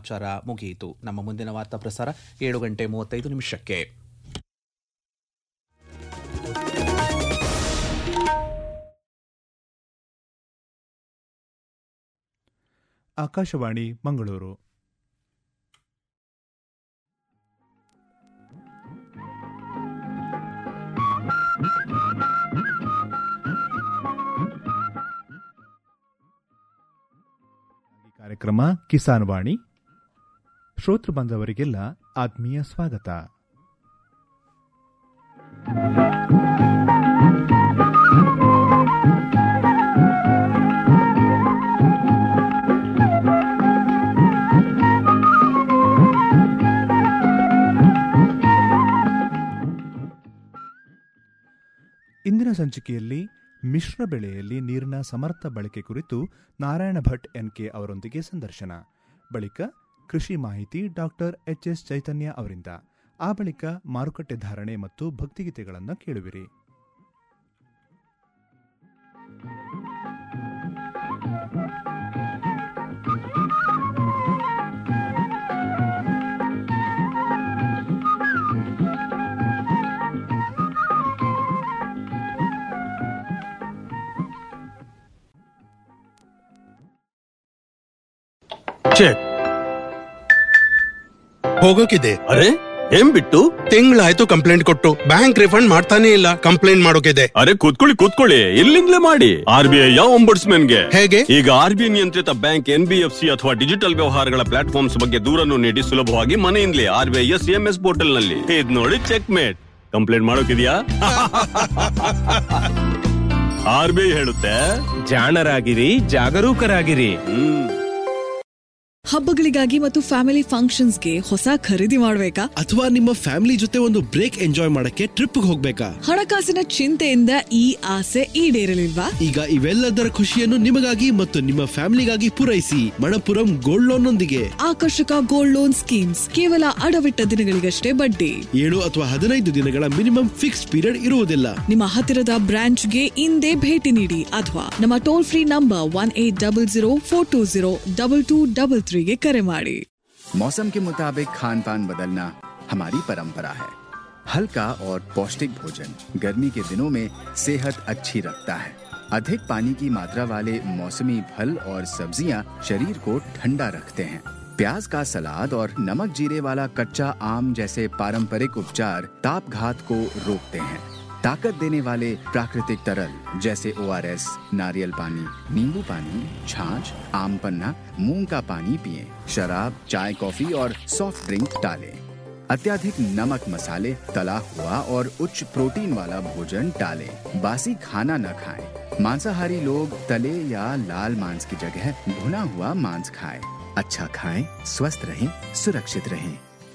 ಸಮಾಚಾರ ಮುಗಿಯಿತು ನಮ್ಮ ಮುಂದಿನ ವಾರ್ತಾ ಪ್ರಸಾರ ಏಳು ಗಂಟೆ ಮೂವತ್ತೈದು ನಿಮಿಷಕ್ಕೆ ಆಕಾಶವಾಣಿ ಮಂಗಳೂರು ಈ ಕಾರ್ಯಕ್ರಮ ಕಿಸಾನ್ ವಾಣಿ ಶ್ರೋತೃ ಬಂದವರಿಗೆಲ್ಲ ಆತ್ಮೀಯ ಸ್ವಾಗತ ಇಂದಿನ ಸಂಚಿಕೆಯಲ್ಲಿ ಮಿಶ್ರ ಬೆಳೆಯಲ್ಲಿ ನೀರಿನ ಸಮರ್ಥ ಬಳಕೆ ಕುರಿತು ನಾರಾಯಣ ಭಟ್ ಎನ್ಕೆ ಅವರೊಂದಿಗೆ ಸಂದರ್ಶನ ಬಳಿಕ ಕೃಷಿ ಮಾಹಿತಿ ಡಾಕ್ಟರ್ ಎಚ್ ಎಸ್ ಚೈತನ್ಯ ಅವರಿಂದ ಆ ಬಳಿಕ ಮಾರುಕಟ್ಟೆ ಧಾರಣೆ ಮತ್ತು ಭಕ್ತಿಗೀತೆಗಳನ್ನು ಕೇಳುವಿರಿ ಚೆಕ್ ಹೋಗೋಕಿದೆ ಅರೆ ಏನ್ ಬಿಟ್ಟು ತಿಂಗಳಾಯ್ತು ಕಂಪ್ಲೇಂಟ್ ಕೊಟ್ಟು ಬ್ಯಾಂಕ್ ರಿಫಂಡ್ ಮಾಡ್ತಾನೆ ಇಲ್ಲ ಕಂಪ್ಲೇಂಟ್ ಮಾಡೋಕಿದೆ ಅರೆ ಕೂತ್ಕೊಳ್ಳಿ ಕೂತ್ಕೊಳ್ಳಿ ಇಲ್ಲಿಂದಲೇ ಮಾಡಿ ಆರ್ ಬಿ ಐ ಗೆ ಹೇಗೆ ಈಗ ಆರ್ ಬಿ ಐ ನಿಯಂತ್ರಿತ bank N B F C ಅಥವಾ ಡಿಜಿಟಲ್ ವ್ಯವಹಾರಗಳ ಪ್ಲಾಟ್ಫಾರ್ಮ್ಸ್ ಬಗ್ಗೆ ದೂರನ್ನು ನೀಡಿ ಸುಲಭವಾಗಿ ಮನೆಯಿಂದಲೇ R B I S M S portal ನಲ್ಲಿ ಇದ್ ನೋಡಿ ಚೆಕ್ ಮೇಟ್ ಕಂಪ್ಲೇಂಟ್ ಮಾಡೋಕಿದ್ಯಾ ಆರ್ ಬಿ ಐ ಹೇಳುತ್ತೆ ಜಾಣರಾಗಿರಿ ಜಾಗರೂಕರಾಗಿರಿ ಹ್ಮ್ ಹಬ್ಬಗಳಿಗಾಗಿ ಮತ್ತು ಫ್ಯಾಮಿಲಿ ಫಂಕ್ಷನ್ಸ್ಗೆ ಹೊಸ ಖರೀದಿ ಮಾಡ್ಬೇಕಾ ಅಥವಾ ನಿಮ್ಮ ಫ್ಯಾಮಿಲಿ ಜೊತೆ ಒಂದು ಬ್ರೇಕ್ ಎಂಜಾಯ್ ಮಾಡಕ್ಕೆ ಟ್ರಿಪ್ ಹೋಗ್ಬೇಕಾ ಹಣಕಾಸಿನ ಚಿಂತೆಯಿಂದ ಈ ಆಸೆ ಈಡೇರಲಿಲ್ವಾ ಈಗ ಇವೆಲ್ಲದರ ಖುಷಿಯನ್ನು ನಿಮಗಾಗಿ ಮತ್ತು ನಿಮ್ಮ ಫ್ಯಾಮಿಲಿಗಾಗಿ ಪೂರೈಸಿ ಮಣಪುರಂ ಗೋಲ್ಡ್ ಲೋನ್ ನೊಂದಿಗೆ ಆಕರ್ಷಕ ಗೋಲ್ಡ್ ಲೋನ್ ಸ್ಕೀಮ್ಸ್ ಕೇವಲ ಅಡವಿಟ್ಟ ದಿನಗಳಿಗಷ್ಟೇ ಬಡ್ಡಿ ಏಳು ಅಥವಾ ಹದಿನೈದು ದಿನಗಳ ಮಿನಿಮಮ್ ಫಿಕ್ಸ್ ಪೀರಿಯಡ್ ಇರುವುದಿಲ್ಲ ನಿಮ್ಮ ಹತ್ತಿರದ ಬ್ರಾಂಚ್ಗೆ ಇಂದೇ ಭೇಟಿ ನೀಡಿ ಅಥವಾ ನಮ್ಮ toll free number one eight double zero four two zero double two double ತ್ರೀಗೆ ಕರೆ ಮಾಡಿ मौसम के मुताबिक खान पान बदलना हमारी परंपरा है हल्का और पौष्टिक भोजन गर्मी के दिनों में सेहत अच्छी रखता है अधिक पानी की मात्रा वाले मौसमी फल और सब्जियां शरीर को ठंडा रखते हैं प्याज का सलाद और नमक जीरे वाला कच्चा आम जैसे पारंपरिक उपचार ताप घात को रोकते हैं ताकत देने वाले प्राकृतिक तरल जैसे ओ नारियल पानी नींबू पानी छाछ आम पन्ना मूंग का पानी पिएं, शराब चाय कॉफी और सॉफ्ट ड्रिंक टालें अत्याधिक नमक मसाले तला हुआ और उच्च प्रोटीन वाला भोजन टालें बासी खाना न खाएं मांसाहारी लोग तले या लाल मांस की जगह भुना हुआ मांस खाएं अच्छा खाएं स्वस्थ रहें सुरक्षित रहें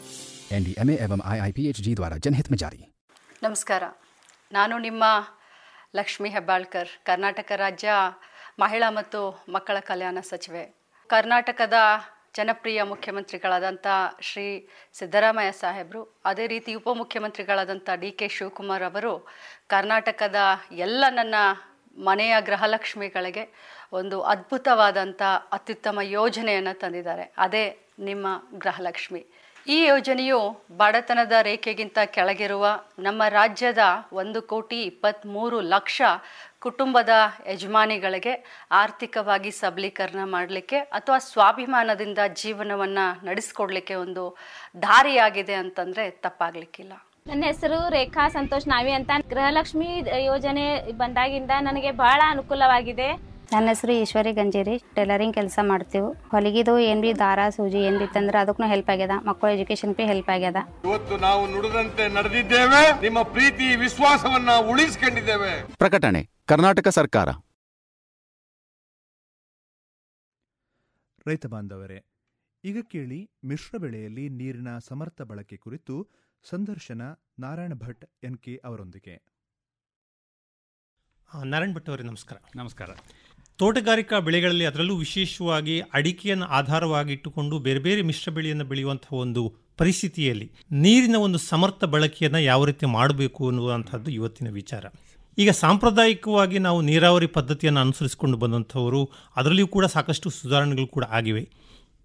एनडीएमए एवं आईआईपीएचजी द्वारा जनहित में जारी ನಮಸ್ಕಾರ ನಾನು ನಿಮ್ಮ ಲಕ್ಷ್ಮೀ ಹೆಬ್ಬಾಳ್ಕರ್ ಕರ್ನಾಟಕ ರಾಜ್ಯ ಮಹಿಳಾ ಮತ್ತು ಮಕ್ಕಳ ಕಲ್ಯಾಣ ಸಚಿವೆ ಕರ್ನಾಟಕದ ಜನಪ್ರಿಯ ಮುಖ್ಯಮಂತ್ರಿಗಳಾದಂಥ ಶ್ರೀ ಸಿದ್ದರಾಮಯ್ಯ ಸಾಹೇಬರು ಅದೇ ರೀತಿ ಉಪಮುಖ್ಯಮಂತ್ರಿಗಳಾದಂಥ ಡಿ ಕೆ ಶಿವಕುಮಾರ್ ಅವರು ಕರ್ನಾಟಕದ ಎಲ್ಲ ನನ್ನ ಮನೆಯ ಗೃಹಲಕ್ಷ್ಮಿಗಳಿಗೆ ಒಂದು ಅದ್ಭುತವಾದಂಥ ಅತ್ಯುತ್ತಮ ಯೋಜನೆಯನ್ನು ತಂದಿದ್ದಾರೆ ಅದೇ ನಿಮ್ಮ ಗೃಹಲಕ್ಷ್ಮಿ ಈ ಯೋಜನೆಯು ಬಡತನದ ರೇಖೆಗಿಂತ ಕೆಳಗಿರುವ ನಮ್ಮ ರಾಜ್ಯದ ಒಂದು ಕೋಟಿ ಇಪ್ಪತ್ತ್ಮೂರು ಲಕ್ಷ ಕುಟುಂಬದ ಯಜಮಾನಿಗಳಿಗೆ ಆರ್ಥಿಕವಾಗಿ ಸಬಲೀಕರಣ ಮಾಡಲಿಕ್ಕೆ ಅಥವಾ ಸ್ವಾಭಿಮಾನದಿಂದ ಜೀವನವನ್ನು ನಡೆಸ್ಕೊಡ್ಲಿಕ್ಕೆ ಒಂದು ದಾರಿಯಾಗಿದೆ ಅಂತಂದರೆ ತಪ್ಪಾಗಲಿಕ್ಕಿಲ್ಲ ನನ್ನ ಹೆಸರು ರೇಖಾ ಸಂತೋಷ್ ನಾವಿ ಅಂತ ಗೃಹಲಕ್ಷ್ಮಿ ಯೋಜನೆ ಬಂದಾಗಿಂದ ನನಗೆ ಬಹಳ ಅನುಕೂಲವಾಗಿದೆ ನನ್ನ ಹೆಸರು ಈಶ್ವರಿ ಗಂಜೇರಿ ಟೈಲರಿಂಗ್ ಕೆಲಸ ಮಾಡ್ತೀವಿ ಹೊಲಿಗಿದು ಏನ್ ಬಿ ದಾರ ಸೂಜಿ ಏನ್ ಬಿ ತಂದ್ರೆ ಅದಕ್ಕೂ ಹೆಲ್ಪ್ ಆಗ್ಯದ ಮಕ್ಕಳ ಎಜುಕೇಶನ್ ಬಿ ಹೆಲ್ಪ್ ಆಗ್ಯದ ಇವತ್ತು ನಾವು ನುಡಿದಂತೆ ನಡೆದಿದ್ದೇವೆ ನಿಮ್ಮ ಪ್ರೀತಿ ವಿಶ್ವಾಸವನ್ನ ಉಳಿಸಿಕೊಂಡಿದ್ದೇವೆ ಪ್ರಕಟಣೆ ಕರ್ನಾಟಕ ಸರ್ಕಾರ ರೈತ ಬಾಂಧವರೇ ಈಗ ಕೇಳಿ ಮಿಶ್ರ ಬೆಳೆಯಲ್ಲಿ ನೀರಿನ ಸಮರ್ಥ ಬಳಕೆ ಕುರಿತು ಸಂದರ್ಶನ ನಾರಾಯಣ ಭಟ್ ಎನ್ಕೆ ಅವರೊಂದಿಗೆ ಆ, ನಾರಾಯಣ್ ಭಟ್ ಅವರೇ ನಮಸ್ಕಾರ ನಮಸ್ಕಾರ ತೋಟಗಾರಿಕಾ ಬೆಳೆಗಳಲ್ಲಿ ಅದರಲ್ಲೂ ವಿಶೇಷವಾಗಿ ಅಡಿಕೆಯನ್ನು ಆಧಾರವಾಗಿಟ್ಟುಕೊಂಡು ಬೇರೆ ಬೇರೆ ಮಿಶ್ರ ಬೆಳೆಯನ್ನು ಬೆಳೆಯುವಂತಹ ಒಂದು ಪರಿಸ್ಥಿತಿಯಲ್ಲಿ ನೀರಿನ ಒಂದು ಸಮರ್ಥ ಬಳಕೆಯನ್ನು ಯಾವ ರೀತಿ ಮಾಡಬೇಕು ಅನ್ನುವಂಥದ್ದು ಇವತ್ತಿನ ವಿಚಾರ ಈಗ ಸಾಂಪ್ರದಾಯಿಕವಾಗಿ ನಾವು ನೀರಾವರಿ ಪದ್ಧತಿಯನ್ನು ಅನುಸರಿಸಿಕೊಂಡು ಬಂದಂಥವರು ಅದರಲ್ಲಿಯೂ ಕೂಡ ಸಾಕಷ್ಟು ಸುಧಾರಣೆಗಳು ಕೂಡ ಆಗಿವೆ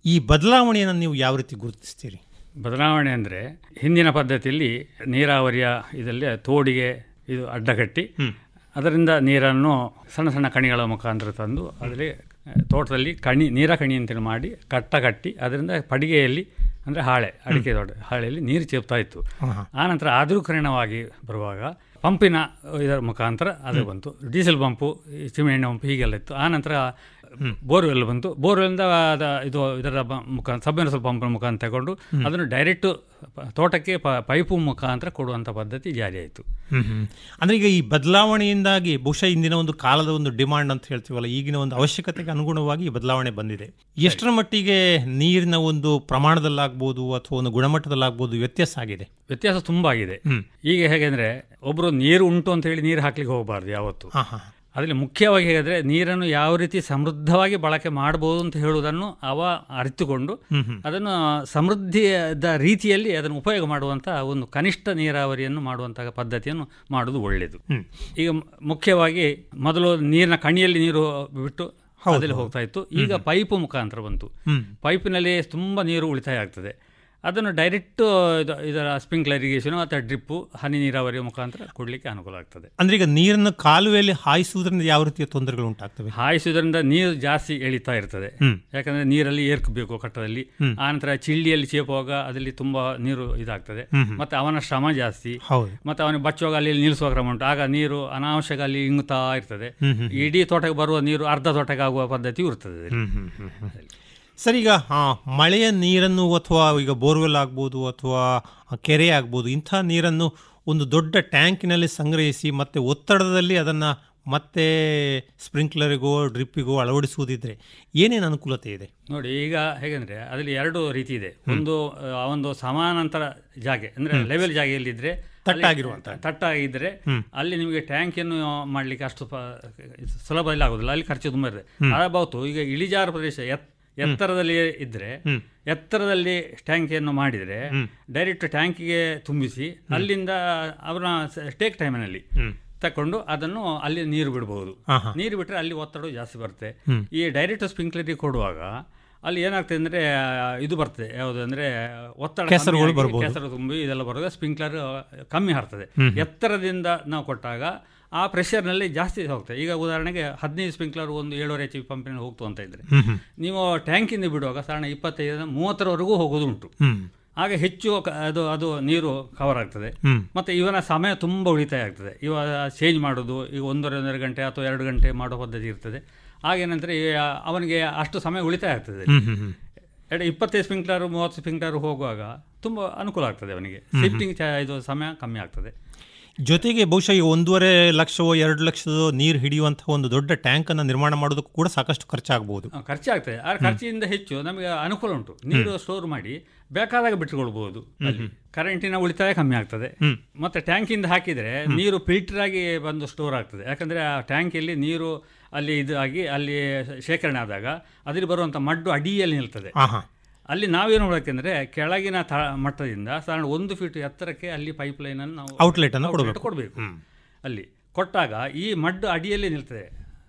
ಈ ಬದಲಾವಣೆಯನ್ನು ನೀವು ಯಾವ ರೀತಿ ಗುರುತಿಸ್ತೀರಿ ಬದಲಾವಣೆ ಅಂದರೆ ಹಿಂದಿನ ಪದ್ಧತಿಯಲ್ಲಿ ನೀರಾವರಿಯ ಇದರಲ್ಲಿ ತೋಡಿಗೆ ಇದು ಅಡ್ಡಗಟ್ಟಿ ಅದರಿಂದ ನೀರನ್ನು ಸಣ್ಣ ಸಣ್ಣ ಕಣಿಗಳ ಮುಖಾಂತರ ತಂದು ಅದರಲ್ಲಿ ಆ, ತೋಟದಲ್ಲಿ ಕಣಿ ನೀರ ಕಣಿ ಅಂತೇಳಿ ಮಾಡಿ ಕಟ್ಟ ಕಟ್ಟಿ ಅದರಿಂದ ಪಡಿಗೆಯಲ್ಲಿ ಅಂದರೆ ಹಾಳೆ ಅಡಿಕೆ ತೋಟ ಹಾಳೆಯಲ್ಲಿ ನೀರು ಚೇಪ್ತಾ ಇತ್ತು ಆನಂತರ ಆಧುನೀಕರಣವಾಗಿ ಬರುವಾಗ ಪಂಪಿನ ಇದರ ಮುಖಾಂತರ ಅದು ಬಂತು ಡೀಸೆಲ್ ಪಂಪು ಈ ಚಿಮಣಿ ಪಂಪ್ ಹೀಗೆಲ್ಲ ಇತ್ತು ಆನಂತರ ಬೋರ್ವೆಲ್ ಬಂತು ಬೋರ್ವೆಲ್ನಿಂದ ಅದ ಇದು ಇದರ ಬ- ಮುಖಾಂತರ ಸಬ್ಮಿನರ್ಸಲ್ ಪಂಪ್ ಮುಖಾಂತರ ತಗೊಂಡು ಅದನ್ನು ಡೈರೆಕ್ಟ್ ತೋಟಕ್ಕೆ ಪ- ಪೈಪು ಮುಖಾಂತರ ಕೊಡುವಂಥ ಪದ್ಧತಿ ಜಾರಿಯಾಯಿತು ಹ್ಮ್ ಹ್ಮ್. ಅಂದ್ರೆ ಈಗ ಈ ಬದಲಾವಣೆಯಿಂದಾಗಿ ಬಹುಶಃ ಇಂದಿನ ಒಂದು ಕಾಲದ ಒಂದು ಡಿಮಾಂಡ್ ಅಂತ ಹೇಳ್ತೀವಲ್ಲ ಈಗಿನ ಒಂದು ಅವಶ್ಯಕತೆಗೆ ಅನುಗುಣವಾಗಿ ಈ ಬದಲಾವಣೆ ಬಂದಿದೆ ಎಷ್ಟರ ಮಟ್ಟಿಗೆ ನೀರಿನ ಒಂದು ಪ್ರಮಾಣದಲ್ಲಾಗ್ಬೋದು ಅಥವಾ ಒಂದು ಗುಣಮಟ್ಟದಲ್ಲಾಗ್ಬೋದು ವ್ಯತ್ಯಾಸ ಆಗಿದೆ ವ್ಯತ್ಯಾಸ ತುಂಬ ಆಗಿದೆ ಈಗ ಹೇಗೆಂದ್ರೆ ಒಬ್ಬರು ನೀರು ಉಂಟು ಅಂತ ಹೇಳಿ ನೀರು ಹಾಕ್ಲಿಕ್ಕೆ ಹೋಗಬಾರ್ದು ಯಾವತ್ತು ಅದರಲ್ಲಿ ಮುಖ್ಯವಾಗಿ ಹೇಳಿದ್ರೆ ನೀರನ್ನು ಯಾವ ರೀತಿ ಸಮೃದ್ಧವಾಗಿ ಬಳಕೆ ಮಾಡಬಹುದು ಅಂತ ಹೇಳುವುದನ್ನು ಅವ ಅರಿತುಕೊಂಡು ಅದನ್ನು ಸಮೃದ್ಧಿಯಾದ ರೀತಿಯಲ್ಲಿ ಅದನ್ನು ಉಪಯೋಗ ಮಾಡುವಂಥ ಒಂದು ಕನಿಷ್ಠ ನೀರಾವರಿಯನ್ನು ಮಾಡುವಂತಹ ಪದ್ಧತಿಯನ್ನು ಮಾಡುವುದು ಒಳ್ಳೆಯದು ಈಗ ಮ್- ಮುಖ್ಯವಾಗಿ ಮೊದಲು ನೀರಿನ ಕಣಿಯಲ್ಲಿ ನೀರು ಬಿಟ್ಟು ಅದರಲ್ಲಿ ಹೋಗ್ತಾ ಇತ್ತು ಈಗ ಪೈಪು ಮುಖಾಂತರ ಬಂತು ಪೈಪಿನಲ್ಲಿ ತುಂಬ ನೀರು ಉಳಿತಾಯ ಆಗ್ತದೆ ಅದನ್ನು ಡೈರೆಕ್ಟ್ ಇದರ ಸ್ಪ್ರಿಂಕ್ಲರ್ ಇರಿಗೇಷನ್ ಅಥವಾ ಡ್ರಿಪ್ಪು ಹನಿ ನೀರಾವರಿಯ ಮುಖಾಂತರ ಕೊಡಲಿಕ್ಕೆ ಅನುಕೂಲ ಆಗ್ತದೆ ಅಂದ್ರೆ ಈಗ ನೀರನ್ನು ಕಾಲುವೆಯಲ್ಲಿ ಹಾಯಿಸುವುದರಿಂದ ಯಾವ ರೀತಿಯ ತೊಂದರೆಗಳು ಉಂಟಾಗ್ತವೆ ಹಾಯಿಸುವುದರಿಂದ ನೀರು ಜಾಸ್ತಿ ಎಳಿತಾ ಇರ್ತದೆ ಹ್ಮ್. ಯಾಕಂದ್ರೆ ನೀರಲ್ಲಿ ಏರ್ಕಬೇಕು ಕಟ್ಟದಲ್ಲಿ ಹ್ಮ್. ಆನಂತರ ಚಿಳ್ಳಿಯಲ್ಲಿ ಚೇಪುವಾಗ ಅದರಲ್ಲಿ ತುಂಬಾ ನೀರು ಇದಾಗ್ತದೆ ಹ್ಮ್ ಹ್ಮ್. ಮತ್ತೆ ಅವನ ಶ್ರಮ ಜಾಸ್ತಿ ಹೌದು. ಮತ್ತೆ ಅವನಿಗೆ ಬಚ್ಚುವಾಗ ಅಲ್ಲಿ ನಿಲ್ಲಿಸುವ ಕ್ರಮ ಉಂಟು ಆಗ ನೀರು ಅನಾವಶ್ಯಕ ಅಲ್ಲಿ ಇಂಗುತ್ತಾ ಇರ್ತದೆ ಹ್ಮ್ ಹ್ಮ್. ಇಡೀ ತೋಟಕ್ಕೆ ಬರುವ ನೀರು ಅರ್ಧ ತೋಟಕ್ಕೆ ಆಗುವ ಪದ್ಧತಿಯೂ ಇರ್ತದೆ ಹ್ಮ್ ಹ್ಮ್ ಹ್ಮ್ ಹ್ಮ್. ಸರ್ ಈಗ ಆ, ಮಳೆಯ ನೀರನ್ನು ಅಥವಾ ಈಗ ಬೋರ್ವೆಲ್ ಆಗ್ಬೋದು ಅಥವಾ ಕೆರೆ ಆಗ್ಬೋದು ಇಂಥ ನೀರನ್ನು ಒಂದು ದೊಡ್ಡ ಟ್ಯಾಂಕಿನಲ್ಲಿ ಸಂಗ್ರಹಿಸಿ ಮತ್ತೆ ಒತ್ತಡದಲ್ಲಿ ಅದನ್ನು ಮತ್ತೆ ಸ್ಪ್ರಿಂಕ್ಲರಿಗೋ ಡ್ರಿಪ್ಪಿಗೋ ಅಳವಡಿಸುವುದಿದ್ರೆ ಏನೇನು ಅನುಕೂಲತೆ ಇದೆ ನೋಡಿ ಈಗ ಹೇಗೆಂದ್ರೆ ಅದರಲ್ಲಿ ಎರಡು ರೀತಿ ಇದೆ ಒಂದು ಆ, ಒಂದು ಸಮಾನಾಂತರ ಜಾಗೆ ಅಂದ್ರೆ ಲೆವೆಲ್ ಜಾಗೆಯಲ್ಲಿದ್ರೆ ಅಲ್ಲಿ ತಟ್ಟಾಗಿರುವಂತ. ತಟ್ಟಾಗಿದ್ರೆ ಹ್ಮ್. ಅಲ್ಲಿ ನಿಮಗೆ ಟ್ಯಾಂಕಿಯನ್ನು ಮಾಡಲಿಕ್ಕೆ ಅಷ್ಟು ಪ- ಸುಲಭದಲ್ಲಿ ಆಗೋದಿಲ್ಲ ಅಲ್ಲಿ ಖರ್ಚು ತುಂಬ ಇರ್ತದೆ ಹ್ಮ್. ಅದಾಬೌತು ಈಗ ಇಳಿಜಾರು ಪ್ರದೇಶ ಎತ್- ಎತ್ತರದಲ್ಲಿ ಇದ್ರೆ ಎತ್ತರದಲ್ಲಿ ಟ್ಯಾಂಕಿಯನ್ನು ಮಾಡಿದರೆ ಡೈರೆಕ್ಟ್ ಟ್ಯಾಂಕಿಗೆ ತುಂಬಿಸಿ ಅಲ್ಲಿಂದ ಅವರ ಟೇಕ್ ಟೈಮಿನಲ್ಲಿ ತಕೊಂಡು ಅದನ್ನು ಅಲ್ಲಿ ನೀರು ಬಿಡಬಹುದು ಆಹಾ. ನೀರು ಬಿಟ್ಟರೆ ಅಲ್ಲಿ ಒತ್ತಡ ಜಾಸ್ತಿ ಬರುತ್ತೆ ಹ್ಮ್. ಈ ಡೈರೆಕ್ಟ್ ಸ್ಪ್ರಿಂಕ್ಲರಿಗೆ ಕೊಡುವಾಗ ಅಲ್ಲಿ ಏನಾಗ್ತದೆ ಅಂದ್ರೆ ಆ, ಇದು ಬರ್ತದೆ ಯಾವುದು ಅಂದ್ರೆ ಒತ್ತಡ ಕೆಸರುಗಳು ಕಮ್ಮಿ ಆಗಿ ಬರ್ಬೋದು. ಕೆಸರು ತುಂಬಿ ಇದೆಲ್ಲ ಬರುವಾಗ ಸ್ಪ್ರಿಂಕ್ಲರ್ ಕಮ್ಮಿ ಹಾರ್ತದೆ ಹ್ಮ್. ಎತ್ತರದಿಂದ ನಾವು ಕೊಟ್ಟಾಗ ಆ ಪ್ರೆಷರ್ನಲ್ಲಿ ಜಾಸ್ತಿ ಹೋಗ್ತದೆ ಈಗ ಉದಾಹರಣೆಗೆ ಹದಿನೈದು ಸ್ಪ್ರಿಂಕ್ಲರ್ ಒಂದು ಏಳುವರೆ ಎಚ್ ಪಿ ಪಂಪಿನಲ್ಲಿ ಹೋಗ್ತು ಅಂತ ಇದ್ರೆ ಹ್ಮ್ ಹ್ಮ್. ನೀವು ಟ್ಯಾಂಕಿಂದ ಬಿಡುವಾಗ ಸಾಧಾರಣ ಇಪ್ಪತ್ತೈದರಿಂದ ಮೂವತ್ತರವರೆಗೂ ಹೋಗೋದು ಉಂಟು ಹ್ಮ್. ಆಗ ಹೆಚ್ಚು ಕ- ಅದು ಅದು ನೀರು ಕವರ್ ಆಗ್ತದೆ ಹ್ಮ್. ಮತ್ತೆ ಇವನ ಸಮಯ ತುಂಬ ಉಳಿತಾಯ ಆಗ್ತದೆ ಇವ ಚೇಂಜ್ ಮಾಡೋದು ಈಗ ಒಂದೂವರೆ ಒಂದೂವರೆ ಗಂಟೆ ಅಥವಾ ಎರಡು ಗಂಟೆ ಮಾಡೋ ಪದ್ಧತಿ ಇರ್ತದೆ ಆಗೇನಂದ್ರೆ ಈ ಅವನಿಗೆ ಅಷ್ಟು ಸಮಯ ಉಳಿತಾಯ ಆಗ್ತದೆ ಹ್ಮ್ ಹ್ಮ್ ಹ್ಮ್. ಎರಡು ಇಪ್ಪತ್ತೈದು ಸ್ಪ್ರಿಂಕ್ಲರ್ ಮೂವತ್ತು ಸ್ಪ್ರಿಂಕ್ಲರ್ ಹೋಗುವಾಗ ತುಂಬ ಅನುಕೂಲ ಆಗ್ತದೆ ಅವನಿಗೆ ಶಿಫ್ಟಿಂಗ್ ಇದು ಸಮಯ ಕಮ್ಮಿ ಆಗ್ತದೆ ಜೊತೆಗೆ ಬಹುಶಃ ಈ ಒಂದೂವರೆ ಲಕ್ಷವೋ ಎರಡು ಲಕ್ಷದೋ ನೀರು ಹಿಡಿಯುವಂತಹ ಒಂದು ದೊಡ್ಡ ಟ್ಯಾಂಕ್ ಅನ್ನು ನಿರ್ಮಾಣ ಮಾಡೋದಕ್ಕೂ ಕೂಡ ಸಾಕಷ್ಟು ಖರ್ಚಾಗಬಹುದು ಆ, ಖರ್ಚಾಗ್ತದೆ ಆ ಖರ್ಚಿನಿಂದ ಹೆಚ್ಚು ನಮಗೆ ಅನುಕೂಲ ಉಂಟು ನೀರು ಸ್ಟೋರ್ ಮಾಡಿ ಬೇಕಾದಾಗ ಬಿಟ್ಟುಕೊಳ್ಬಹುದು ಅಲ್ಲಿ ಕರೆಂಟಿನ ಉಳಿತಾಯ ಕಮ್ಮಿ ಆಗ್ತದೆ ಮತ್ತೆ ಟ್ಯಾಂಕಿಂದ ಹಾಕಿದ್ರೆ ನೀರು ಫಿಲ್ಟರ್ ಆಗಿ ಬಂದು ಸ್ಟೋರ್ ಆಗ್ತದೆ ಯಾಕಂದ್ರೆ ಆ ಟ್ಯಾಂಕಿಯಲ್ಲಿ ನೀರು ಅಲ್ಲಿ ಇದು ಆಗಿ ಅಲ್ಲಿ ಶೇಖರಣೆ ಆದಾಗ ಅದರಲ್ಲಿ ಬರುವಂತ ಮಡ್ಡು ಅಡಿಯಲ್ಲಿ ನಿಲ್ತದೆ ಆಹಾ. ಅಲ್ಲಿ ನಾವೇನು ಮಾಡಬೇಕೆಂದ್ರೆ ಕೆಳಗಿನ ತ ಮಟ್ಟದಿಂದ ಸಾಧಾರಣ ಒಂದು ಫೀಟ್ ಎತ್ತರಕ್ಕೆ ಅಲ್ಲಿ ಪೈಪ್ ಲೈನ್ ಅನ್ನು ನಾವು Outlet ಅನ್ನು outlet ಕೊಡ್ಬೇಕು. ಕೊಡಬೇಕು ಅಲ್ಲಿ ಕೊಟ್ಟಾಗ ಈ ಮಡ್ಡು ಅಡಿಯಲ್ಲಿ ನಿಲ್ತದೆ